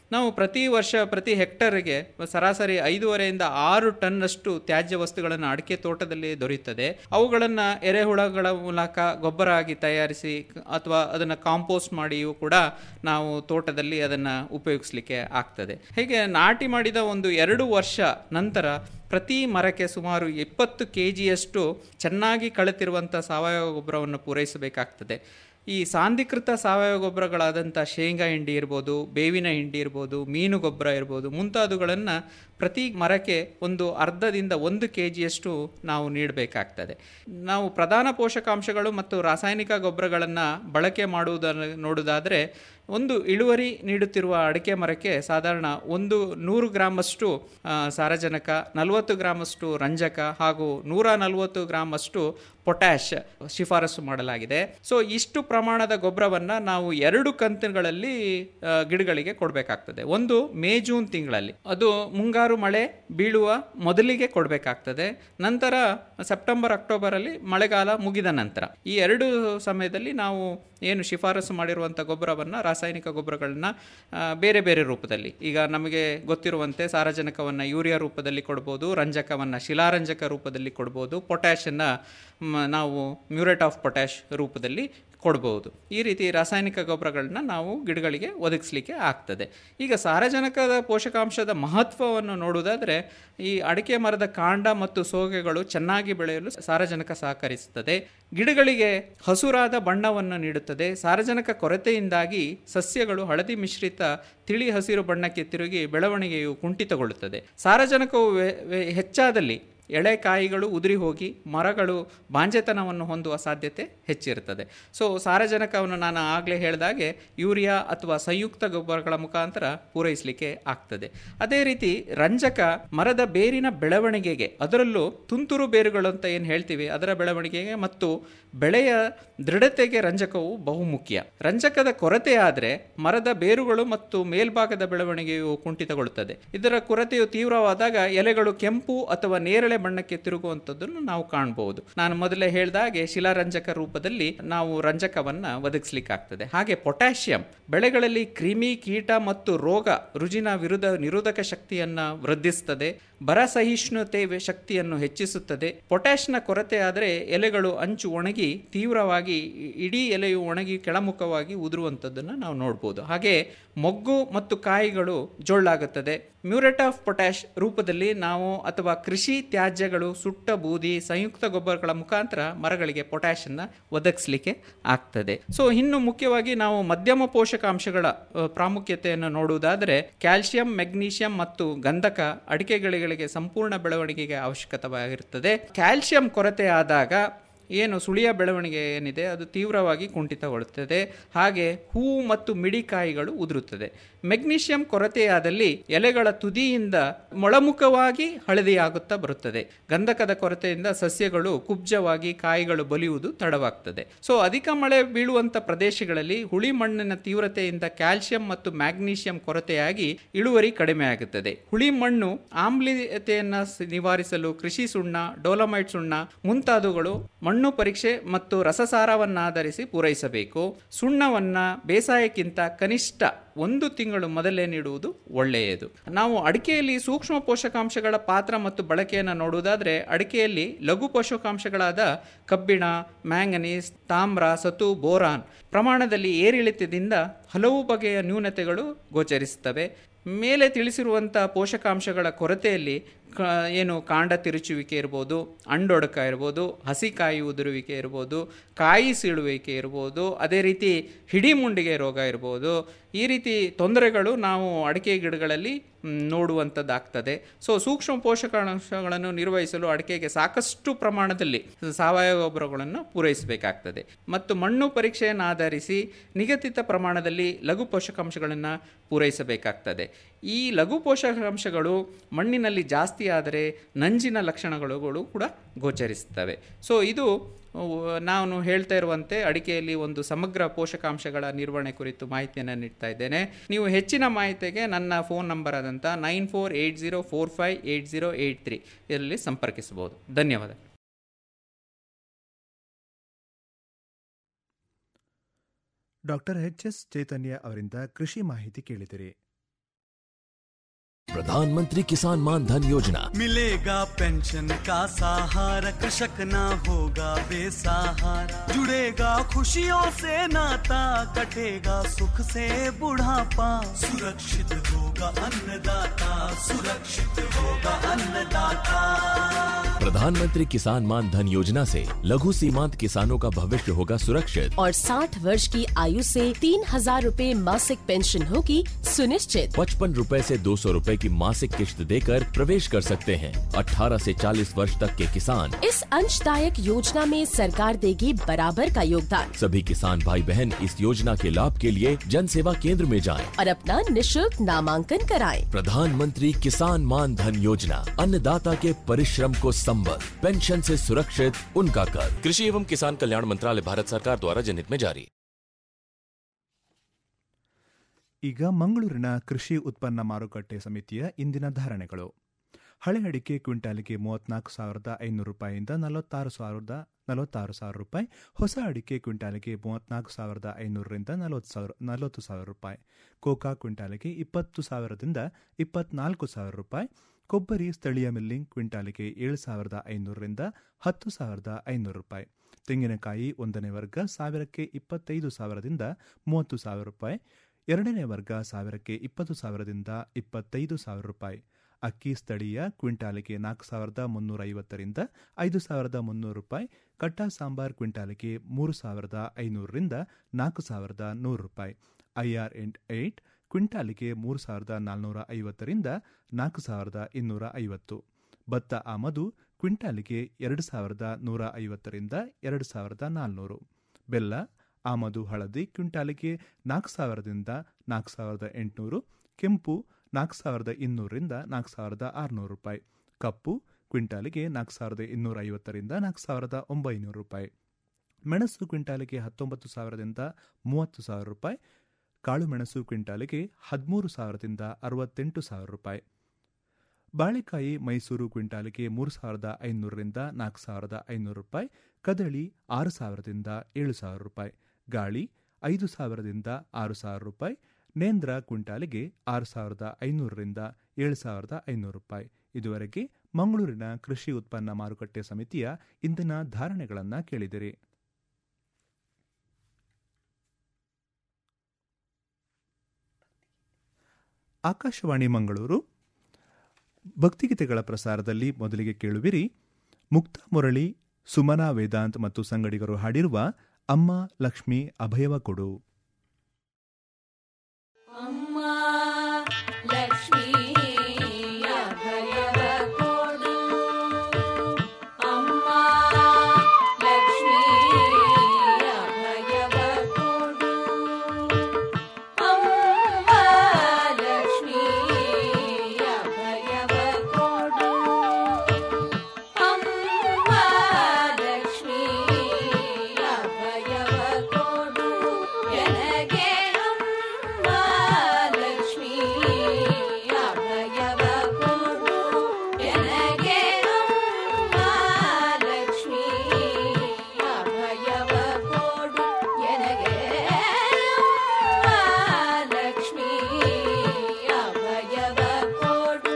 ನಾವು ಪ್ರತಿ ವರ್ಷ ಪ್ರತಿ ಹೆಕ್ಟರ್ಗೆ ಸರಾಸರಿ ಐದೂವರೆಯಿಂದ ಆರು ಟನ್ನಷ್ಟು ತ್ಯಾಜ್ಯ ವಸ್ತುಗಳನ್ನು ಅಡಿಕೆ ತೋಟದಲ್ಲಿ ದೊರೆಯುತ್ತದೆ ಅವುಗಳನ್ನು ಎರೆಹುಳಗಳ ಮೂಲಕ ಗೊಬ್ಬರ ಆಗಿ ತಯಾರಿಸಿ ಅಥವಾ ಅದನ್ನು ಕಾಂಪೋಸ್ಟ್ ಮಾಡಿಯೂ ಕೂಡ ನಾವು ತೋಟದಲ್ಲಿ ಅದನ್ನು ಉಪಯೋಗಿಸ್ಲಿಕ್ಕೆ ಆಗ್ತದೆ ಹೀಗೆ ನಾಟಿ ಮಾಡಿದ ಒಂದು ಎರಡು ವರ್ಷ ನಂತರ ಪ್ರತಿ ಮರಕ್ಕೆ ಸುಮಾರು ಇಪ್ಪತ್ತು ಕೆ ಜಿಯಷ್ಟು ಚೆನ್ನಾಗಿ ಕಳೆತಿರುವಂಥ ಸಾವಯವ ಗೊಬ್ಬರವನ್ನು ಪೂರೈಸಬೇಕಾಗ್ತದೆ ಈ ಸಾಂದ್ರೀಕೃತ ಸಾವಯವ ಗೊಬ್ಬರಗಳಾದಂಥ ಶೇಂಗಾ ಹಿಂಡಿ ಇರ್ಬೋದು ಬೇವಿನ ಹಿಂಡಿ ಇರ್ಬೋದು ಮೀನು ಗೊಬ್ಬರ ಇರ್ಬೋದು ಮುಂತಾದವುಗಳನ್ನು ಪ್ರತಿ ಮರಕ್ಕೆ ಒಂದು ಅರ್ಧದಿಂದ ಒಂದು ಕೆ ಜಿಯಷ್ಟು ನಾವು ನೀಡಬೇಕಾಗ್ತದೆ ನಾವು ಪ್ರಧಾನ ಪೋಷಕಾಂಶಗಳು ಮತ್ತು ರಾಸಾಯನಿಕ ಗೊಬ್ಬರಗಳನ್ನು ಬಳಕೆ ಮಾಡುವುದನ್ನು ನೋಡುವುದಾದರೆ ಒಂದು ಇಳುವರಿ ನೀಡುತ್ತಿರುವ ಅಡಿಕೆ ಮರಕ್ಕೆ ಸಾಧಾರಣ ಒಂದು ನೂರು ಗ್ರಾಮಷ್ಟು ಆ, ಸಾರಜನಕ ನಲವತ್ತು ಗ್ರಾಮಷ್ಟು ರಂಜಕ ಹಾಗೂ ನೂರ ನಲವತ್ತು ಗ್ರಾಮಷ್ಟು ಪೊಟ್ಯಾಶ್ ಶಿಫಾರಸು ಮಾಡಲಾಗಿದೆ ಸೊ ಇಷ್ಟು ಪ್ರಮಾಣದ ಗೊಬ್ಬರವನ್ನು ನಾವು ಎರಡು ಕಂತುಗಳಲ್ಲಿ ಆ, ಗಿಡಗಳಿಗೆ ಕೊಡಬೇಕಾಗ್ತದೆ ಒಂದು ಮೇ ಜೂನ್ ತಿಂಗಳಲ್ಲಿ ಅದು ಮುಂಗಾರು ಮಳೆ ಬೀಳುವ ಮೊದಲಿಗೆ ಕೊಡಬೇಕಾಗ್ತದೆ ನಂತರ ಸೆಪ್ಟೆಂಬರ್ ಅಕ್ಟೋಬರಲ್ಲಿ ಮಳೆಗಾಲ ಮುಗಿದ ನಂತರ ಈ ಎರಡು ಸಮಯದಲ್ಲಿ ನಾವು ಏನು ಶಿಫಾರಸು ಮಾಡಿರುವಂಥ ಗೊಬ್ಬರವನ್ನು ರಾಸಾಯನಿಕ ಗೊಬ್ಬರಗಳನ್ನ ಆ, ಬೇರೆ ಬೇರೆ ರೂಪದಲ್ಲಿ ಈಗ ನಮಗೆ ಗೊತ್ತಿರುವಂತೆ ಸಾರಜನಕವನ್ನು ಯೂರಿಯಾ ರೂಪದಲ್ಲಿ ಕೊಡ್ಬೋದು ರಂಜಕವನ್ನು ಶಿಲಾರಂಜಕ ರೂಪದಲ್ಲಿ ಕೊಡ್ಬೋದು ಪೊಟ್ಯಾಷನ್ನು ನಾವು ಮ್ಯೂರೇಟ್ ಆಫ್ ಪೊಟ್ಯಾಶ್ ರೂಪದಲ್ಲಿ ಕೊಡ್ಬೋದು ಈ ರೀತಿ ರಾಸಾಯನಿಕ ಗೊಬ್ಬರಗಳನ್ನ ನಾವು ಗಿಡಗಳಿಗೆ ಒದಗಿಸ್ಲಿಕ್ಕೆ ಆಗ್ತದೆ ಈಗ ಸಾರಜನಕದ ಪೋಷಕಾಂಶದ ಮಹತ್ವವನ್ನು ನೋಡುವುದಾದರೆ ಈ ಅಡಿಕೆ ಮರದ ಕಾಂಡ ಮತ್ತು ಸೋಗೆಗಳು ಚೆನ್ನಾಗಿ ಬೆಳೆಯಲು ಸಾರಜನಕ ಸಹಕರಿಸುತ್ತದೆ ಗಿಡಗಳಿಗೆ ಹಸುರಾದ ಬಣ್ಣವನ್ನು ನೀಡುತ್ತದೆ ಸಾರಜನಕ ಕೊರತೆಯಿಂದಾಗಿ ಸಸ್ಯಗಳು ಹಳದಿ ಮಿಶ್ರಿತ ತಿಳಿ ಹಸಿರು ಬಣ್ಣಕ್ಕೆ ತಿರುಗಿ ಬೆಳವಣಿಗೆಯು ಕುಂಠಿತಗೊಳ್ಳುತ್ತದೆ ಸಾರಜನಕವು ವೆ- ವೆ- ಹೆಚ್ಚಾದಲ್ಲಿ ಎಳೆ ಕಾಯಿಗಳು ಉದುರಿ ಹೋಗಿ ಮರಗಳು ಬಾಂಜೆತನವನ್ನು ಹೊಂದುವ ಸಾಧ್ಯತೆ ಹೆಚ್ಚಿರುತ್ತದೆ ಸೊ ಸಾರಜನಕವನ್ನು ನಾನು ಆಗಲೇ ಹೇಳಿದಾಗೆ ಯೂರಿಯಾ ಅಥವಾ ಸಂಯುಕ್ತ ಗೊಬ್ಬರಗಳ ಮುಖಾಂತರ ಪೂರೈಸಲಿಕ್ಕೆ ಆಗ್ತದೆ ಅದೇ ರೀತಿ ರಂಜಕ ಮರದ ಬೇರಿನ ಬೆಳವಣಿಗೆಗೆ ಅದರಲ್ಲೂ ತುಂತುರು ಬೇರುಗಳು ಅಂತ ಏನು ಹೇಳ್ತೀವಿ ಅದರ ಬೆಳವಣಿಗೆಗೆ ಮತ್ತು ಬೆಳೆಯ ದೃಢತೆಗೆ ರಂಜಕವು ಬಹುಮುಖ್ಯ ರಂಜಕದ ಕೊರತೆ ಆದರೆ ಮರದ ಬೇರುಗಳು ಮತ್ತು ಮೇಲ್ಭಾಗದ ಬೆಳವಣಿಗೆಯು ಕುಂಠಿತಗೊಳ್ಳುತ್ತದೆ ಇದರ ಕೊರತೆಯು ತೀವ್ರವಾದಾಗ ಎಲೆಗಳು ಕೆಂಪು ಅಥವಾ ನೇರಳೆ ಬಣ್ಣಕ್ಕೆ ತಿರುಗುವಂಥದ್ದನ್ನು ನಾವು ಕಾಣಬಹುದು ನಾನು ಮೊದಲೇ ಹೇಳಿದಾಗೆ ಶಿಲಾರಂಜಕ ರೂಪದಲ್ಲಿ ನಾವು ರಂಜಕವನ್ನ ಒದಗಿಸ್ಲಿಕ್ಕಾಗ್ತದೆ ಹಾಗೆ ಪೊಟ್ಯಾಷಿಯಂ ಬೆಳೆಗಳಲ್ಲಿ ಕ್ರಿಮಿ ಕೀಟ ಮತ್ತು ರೋಗ ರುಜಿನ ವಿರುದ್ಧ ನಿರೋಧಕ ಶಕ್ತಿಯನ್ನ ವೃದ್ಧಿಸುತ್ತದೆ ಬರ ಸಹಿಷ್ಣುತೆ ವೆ- ಶಕ್ತಿಯನ್ನು ಹೆಚ್ಚಿಸುತ್ತದೆ ಪೊಟ್ಯಾಷ್ನ ಕೊರತೆ ಆದರೆ ಎಲೆಗಳು ಅಂಚು ಒಣಗಿ ತೀವ್ರವಾಗಿ ಇ- ಇಡೀ ಎಲೆಯು ಒಣಗಿ ಕೆಳಮುಖವಾಗಿ ಉದುರುವಂಥದ್ದನ್ನು ನಾವು ನೋಡ್ಬೋದು ಹಾಗೆ ಮೊಗ್ಗು ಮತ್ತು ಕಾಯಿಗಳು ಜೊಳ್ಳಾಗುತ್ತದೆ ಮ್ಯೂರೇಟ್ ಆಫ್ ಪೊಟ್ಯಾಶ್ ರೂಪದಲ್ಲಿ ನಾವು ಅಥವಾ ಕೃಷಿ ತ್ಯಾಜ್ಯಗಳು ಸುಟ್ಟ ಬೂದಿ ಸಂಯುಕ್ತ ಗೊಬ್ಬರಗಳ ಮುಖಾಂತರ ಮರಗಳಿಗೆ ಪೊಟ್ಯಾಷನ್ನ ಒದಗಿಸ್ಲಿಕ್ಕೆ ಆಗ್ತದೆ ಸೊ ಇನ್ನು ಮುಖ್ಯವಾಗಿ ನಾವು ಮಧ್ಯಮ ಪೋಷಕಾಂಶಗಳ ಅ, ಪ್ರಾಮುಖ್ಯತೆಯನ್ನು ನೋಡುವುದಾದರೆ ಕ್ಯಾಲ್ಸಿಯಂ ಮೆಗ್ನೀಷಿಯಂ ಮತ್ತು ಗಂಧಕ ಅಡಿಕೆಗಳಿಗೆ ಸಂಪೂರ್ಣ ಬೆಳವಣಿಗೆಗೆ ಅವಶ್ಯಕವಾಗಿರುತ್ತದೆ ಕ್ಯಾಲ್ಸಿಯಂ ಕೊರತೆ ಆದಾಗ ಏನು ಸುಳಿಯ ಬೆಳವಣಿಗೆ ಏನಿದೆ ಅದು ತೀವ್ರವಾಗಿ ಕುಂಠಿತಗೊಳ್ಳುತ್ತದೆ ಹಾಗೆ ಹೂವು ಮತ್ತು ಮಿಡಿಕಾಯಿಗಳು ಉದುರುತ್ತದೆ ಮೆಗ್ನೀಷಿಯಂ ಕೊರತೆಯಾದಲ್ಲಿ ಎಲೆಗಳ ತುದಿಯಿಂದ ಮೊಳಮುಖವಾಗಿ ಹಳದಿಯಾಗುತ್ತಾ ಬರುತ್ತದೆ ಗಂಧಕದ ಕೊರತೆಯಿಂದ ಸಸ್ಯಗಳು ಕುಬ್ಜವಾಗಿ ಕಾಯಿಗಳು ಬಲಿಯುವುದು ತಡವಾಗ್ತದೆ ಸೊ ಅಧಿಕ ಮಳೆ ಬೀಳುವಂತ ಪ್ರದೇಶಗಳಲ್ಲಿ ಹುಳಿ ಮಣ್ಣಿನ ತೀವ್ರತೆಯಿಂದ ಕ್ಯಾಲ್ಸಿಯಂ ಮತ್ತು ಮ್ಯಾಗ್ನೀಷಿಯಂ ಕೊರತೆಯಾಗಿ ಇಳುವರಿ ಕಡಿಮೆ ಆಗುತ್ತದೆ ಹುಳಿ ಮಣ್ಣು ಆಮ್ಲೀಯತೆಯನ್ನು ಸ- ನಿವಾರಿಸಲು ಕೃಷಿ ಸುಣ್ಣ ಡೋಲಮೈಟ್ ಸುಣ್ಣ ಮುಂತಾದವುಗಳು ಮಣ್ಣು ಪರೀಕ್ಷೆ ಮತ್ತು ರಸಸಾರವನ್ನಾಧರಿಸಿ ಪೂರೈಸಬೇಕು ಸುಣ್ಣವನ್ನ ಬೇಸಾಯಕ್ಕಿಂತ ಕನಿಷ್ಠ ಒಂದು ತಿಂಗಳು ಮೊದಲೇ ನೀಡುವುದು ಒಳ್ಳೆಯದು ನಾವು ಅಡಿಕೆಯಲ್ಲಿ ಸೂಕ್ಷ್ಮ ಪೋಷಕಾಂಶಗಳ ಪಾತ್ರ ಮತ್ತು ಬಳಕೆಯನ್ನು ನೋಡುವುದಾದರೆ ಅಡಿಕೆಯಲ್ಲಿ ಲಘು ಪೋಷಕಾಂಶಗಳಾದ ಕಬ್ಬಿಣ ಮ್ಯಾಂಗನೀಸ್ ತಾಮ್ರ ಸತು ಬೋರಾನ್ ಪ್ರಮಾಣದಲ್ಲಿ ಏರಿಳಿತದಿಂದ ಹಲವು ಬಗೆಯ ನ್ಯೂನತೆಗಳು ಗೋಚರಿಸುತ್ತವೆ ಮೇಲೆ ತಿಳಿಸಿರುವಂಥ ಪೋಷಕಾಂಶಗಳ ಕೊರತೆಯಲ್ಲಿ ಕ ಏನು ಕಾಂಡ ತಿರುಚುವಿಕೆ ಇರ್ಬೋದು ಅಂಡೊಡಕ ಇರ್ಬೋದು ಹಸಿಕಾಯಿ ಉದುರುವಿಕೆ ಇರ್ಬೋದು ಕಾಯಿ ಸೀಳುವಿಕೆ ಇರ್ಬೋದು ಅದೇ ರೀತಿ ಹಿಡಿಮುಂಡಿಗೆ ರೋಗ ಇರ್ಬೋದು ಈ ರೀತಿ ತೊಂದರೆಗಳು ನಾವು ಅಡಿಕೆ ಗಿಡಗಳಲ್ಲಿ ಮ್, ನೋಡುವಂಥದ್ದಾಗ್ತದೆ ಸೊ ಸೂಕ್ಷ್ಮ ಪೋಷಕಾಂಶಗಳನ್ನು ನಿರ್ವಹಿಸಲು ಅಡಿಕೆಗೆ ಸಾಕಷ್ಟು ಪ್ರಮಾಣದಲ್ಲಿ ಸಾವಯವ ಗೊಬ್ಬರಗಳನ್ನು ಪೂರೈಸಬೇಕಾಗ್ತದೆ ಮತ್ತು ಮಣ್ಣು ಪರೀಕ್ಷೆಯನ್ನು ಆಧರಿಸಿ ನಿಗದಿತ ಪ್ರಮಾಣದಲ್ಲಿ ಲಘು ಪೋಷಕಾಂಶಗಳನ್ನು ಪೂರೈಸಬೇಕಾಗ್ತದೆ ಈ ಲಘು ಪೋಷಕಾಂಶಗಳು ಮಣ್ಣಿನಲ್ಲಿ ಜಾಸ್ತಿ ಆದರೆ ನಂಜಿನ ಲಕ್ಷಣಗಳು ಕೂಡ ಗೋಚರಿಸುತ್ತವೆ ಸೊ ಇದು ಅಹ್, ನಾನು ಹೇಳ್ತಾ ಇರುವಂತೆ ಅಡಿಕೆಯಲ್ಲಿ ಒಂದು ಸಮಗ್ರ ಪೋಷಕಾಂಶಗಳ ನಿರ್ವಹಣೆ ಕುರಿತು ಮಾಹಿತಿಯನ್ನು ನೀಡ್ತಾ ಇದ್ದೇನೆ ನೀವು ಹೆಚ್ಚಿನ ಮಾಹಿತಿಗೆ ನನ್ನ ಫೋನ್ ನಂಬರ್ ಆದಂಥ nine four eight zero four five eight zero eight three ಇದರಲ್ಲಿ ಸಂಪರ್ಕಿಸಬಹುದು ಧನ್ಯವಾದ ಡಾಕ್ಟರ್ ಎಚ್ ಎಸ್ ಚೈತನ್ಯ ಅವರಿಂದ ಕೃಷಿ ಮಾಹಿತಿ ಕೇಳಿದಿರಿ प्रधानमंत्री किसान मान धन योजना मिलेगा पेंशन का सहारा कृषक ना होगा बेसहारा जुड़ेगा खुशियों से नाता कटेगा सुख से बुढ़ापा सुरक्षित होगा अन्नदाता सुरक्षित होगा अन्नदाता प्रधानमंत्री किसान मान धन योजना से लघु सीमांत किसानों का भविष्य होगा सुरक्षित और 60 वर्ष की आयु से तीन हजार रूपए मासिक पेंशन होगी सुनिश्चित पचपन रूपए ऐसी दो सौ रूपए की मासिक किश्त देकर प्रवेश कर सकते हैं 18 से 40 वर्ष तक के किसान इस अंशदायक योजना में सरकार देगी बराबर का योगदान सभी किसान भाई बहन इस योजना के लाभ के लिए जन सेवा केंद्र में जाएं। और अपना निशुल्क नामांकन कराएं। प्रधानमंत्री किसान मान धन योजना अन्नदाता के परिश्रम को संबल पेंशन से सुरक्षित उनका कर कृषि एवं किसान कल्याण मंत्रालय भारत सरकार द्वारा जनहित में जारी ಈಗ ಮಂಗಳೂರಿನ ಕೃಷಿ ಉತ್ಪನ್ನ ಮಾರುಕಟ್ಟೆ ಸಮಿತಿಯ ಇಂದಿನ ಧಾರಣೆಗಳು ಹಳೆ ಅಡಿಕೆ ಕ್ವಿಂಟಾಲಿಗೆ ಮೂವತ್ನಾಲ್ಕು ಸಾವಿರದ ಐನೂರು ರೂಪಾಯಿಯಿಂದ ನಲವತ್ತಾರು ಸಾವಿರದ ನಲವತ್ತಾರು ಸಾವಿರ ರೂಪಾಯಿ ಹೊಸ ಅಡಿಕೆ ಕ್ವಿಂಟಾಲಿಗೆ ಮೂವತ್ನಾಲ್ಕು ಸಾವಿರದ ಐನೂರರಿಂದ ನಲವತ್ತು ಸಾವಿರ ನಲವತ್ತು ಸಾವಿರ ರೂಪಾಯಿ ಕೋಕಾ ಕ್ವಿಂಟಾಲಿಗೆ ಇಪ್ಪತ್ತು ಸಾವಿರದಿಂದ ಇಪ್ಪತ್ನಾಲ್ಕು ಸಾವಿರ ರೂಪಾಯಿ ಕೊಬ್ಬರಿ ಸ್ಥಳೀಯ ಮಿಲ್ಲಿಂಗ್ ಕ್ವಿಂಟಾಲಿಗೆ ಏಳು ಸಾವಿರದ ಐನೂರರಿಂದ ಹತ್ತು ಸಾವಿರದ ಐನೂರು ರೂಪಾಯಿ ತೆಂಗಿನಕಾಯಿ ಒಂದನೇ ವರ್ಗ ಸಾವಿರಕ್ಕೆ ಇಪ್ಪತ್ತೈದು ಸಾವಿರದಿಂದ ಮೂವತ್ತು ಸಾವಿರ ರೂಪಾಯಿ ಎರಡನೇ ವರ್ಗ ಸಾವಿರಕ್ಕೆ ಇಪ್ಪತ್ತು ಸಾವಿರದಿಂದ ಇಪ್ಪತ್ತೈದು ಸಾವಿರ ರೂಪಾಯಿ ಅಕ್ಕಿ ಸ್ಥಳೀಯ ಕ್ವಿಂಟಾಲಿಗೆ ನಾಲ್ಕು ಸಾವಿರದ ಮುನ್ನೂರ ಐವತ್ತರಿಂದ ಐದು ಸಾವಿರದ ಮುನ್ನೂರು ರೂಪಾಯಿ ಕಟ್ಟ ಸಾಂಬಾರ್ ಕ್ವಿಂಟಾಲಿಗೆ ಮೂರು ಸಾವಿರದ ಐನೂರರಿಂದ ನಾಲ್ಕು ಸಾವಿರದ ನೂರು ರೂಪಾಯಿ ಐಆರ್ ಎಂಟ್ ಏಟ್ ಕ್ವಿಂಟಾಲಿಗೆ ಮೂರು ಸಾವಿರದ ನಾಲ್ನೂರ ಐವತ್ತರಿಂದ ನಾಲ್ಕು ಸಾವಿರದ ಇನ್ನೂರ ಐವತ್ತು ಭತ್ತ ಆಮದು ಕ್ವಿಂಟಾಲಿಗೆ ಎರಡು ಸಾವಿರದ ನೂರ ಐವತ್ತರಿಂದ ಎರಡು ಸಾವಿರದ ನಾಲ್ನೂರು ಬೆಲ್ಲ ಆಮದು ಹಳದಿ ಕ್ವಿಂಟಾಲಿಗೆ ನಾಲ್ಕು ಸಾವಿರದಿಂದ ನಾಲ್ಕು ಸಾವಿರದ ಎಂಟುನೂರು ಕೆಂಪು ನಾಲ್ಕು ಸಾವಿರದ ಇನ್ನೂರರಿಂದ ನಾಲ್ಕು ಸಾವಿರದ ಆರುನೂರು ರೂಪಾಯಿ ಕಪ್ಪು ಕ್ವಿಂಟಾಲಿಗೆ ನಾಲ್ಕು ಸಾವಿರದ ಇನ್ನೂರ ಐವತ್ತರಿಂದ ನಾಲ್ಕು ಸಾವಿರದ ಒಂಬೈನೂರು ರೂಪಾಯಿ ಮೆಣಸು ಕ್ವಿಂಟಾಲಿಗೆ ಹತ್ತೊಂಬತ್ತು ಸಾವಿರದಿಂದ ಮೂವತ್ತು ಸಾವಿರ ರೂಪಾಯಿ ಕಾಳು ಮೆಣಸು ಕ್ವಿಂಟಾಲಿಗೆ ಹದಿಮೂರು ಸಾವಿರದಿಂದ ಅರವತ್ತೆಂಟು ಸಾವಿರ ರೂಪಾಯಿ ಬಾಳೆಕಾಯಿ ಮೈಸೂರು ಕ್ವಿಂಟಾಲಿಗೆ ಮೂರು ಸಾವಿರದ ಐನೂರರಿಂದ ನಾಲ್ಕು ಸಾವಿರದ ಐನೂರು ರೂಪಾಯಿ ಕದಳಿ ಆರು ಸಾವಿರದಿಂದ ಏಳು ಸಾವಿರ ರೂಪಾಯಿ ಗಾಳಿ ಐದು ಸಾವಿರದಿಂದ ಆರು ಸಾವಿರ ರೂಪಾಯಿ ನೇಂದ್ರ ಕ್ವಿಂಟಾಲಿಗೆ ಆರು ಸಾವಿರದ ಐನೂರರಿಂದ ಏಳು ಸಾವಿರದ ಐನೂರು ರೂಪಾಯಿ ಇದುವರೆಗೆ ಮಂಗಳೂರಿನ ಕೃಷಿ ಉತ್ಪನ್ನ ಮಾರುಕಟ್ಟೆ ಸಮಿತಿಯ ಇಂದಿನ ಧಾರಣೆಗಳನ್ನು ಕೇಳಿದಿರಿ ಆಕಾಶವಾಣಿ ಮಂಗಳೂರು ಭಕ್ತಿಗೀತೆಗಳ ಪ್ರಸಾರದಲ್ಲಿ ಮೊದಲಿಗೆ ಕೇಳುವಿರಿ ಮುಕ್ತ ಮುರಳಿ ಸುಮನಾ ವೇದಾಂತ್ ಮತ್ತು ಸಂಗಡಿಗರು ಹಾಡಿರುವ ಅಮ್ಮ ಲಕ್ಷ್ಮಿ ಅಭಯವ ಕೊಡು ಅಮ್ಮ ಲಕ್ಷ್ಮೀ ಅಭಯವ ಕೊಡು ಅಮ್ಮ ಲಕ್ಷ್ಮೀ ಅಭಯವ ಕೊಡು ಅಮ್ಮ ಲಕ್ಷ್ಮೀ ಅಭಯವ ಕೊಡು ಅಮ್ಮ ಲಕ್ಷ್ಮೀ ಅಭಯವ ಕೊಡು ಎನಗೆ ಅಮ್ಮ ಲಕ್ಷ್ಮೀ ಅಭಯವ ಕೊಡು ಎನಗೆ ಅಮ್ಮ ಲಕ್ಷ್ಮೀ ಅಭಯವ ಕೊಡು ಎನಗೆ ಅಮ್ಮ ಲಕ್ಷ್ಮೀ ಅಭಯವ ಕೊಡು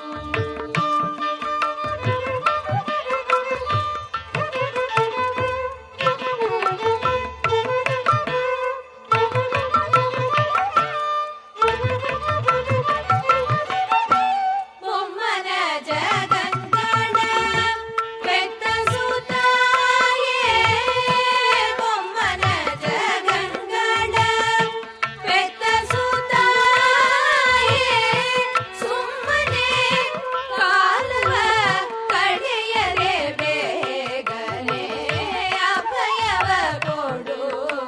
ಬೊಮ್ಮನ ಜಗಂಗಣ ಬೆತ್ತ ಸುತಾಯೇ ಬೊಮ್ಮನ ಜಗಂಗಣ ಬೆತ್ತ ಸುತಾಯೇ ಸುಮ್ಮನೆ ಕಾಲುವ ಕಡೆಯರೆ ಬೇಗನೆ ಅಭಯವ ಕೊಡು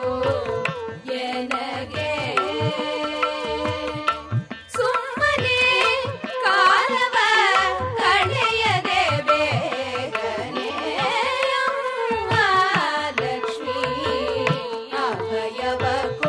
ಎನಗೆ ಸುಮ್ಮನೆ ಕಾಲವ ಕಳೆಯದೆ ಬೇಗನೆ ಅಮ್ಮ ಲಕ್ಷ್ಮೀ ಅಭಯವ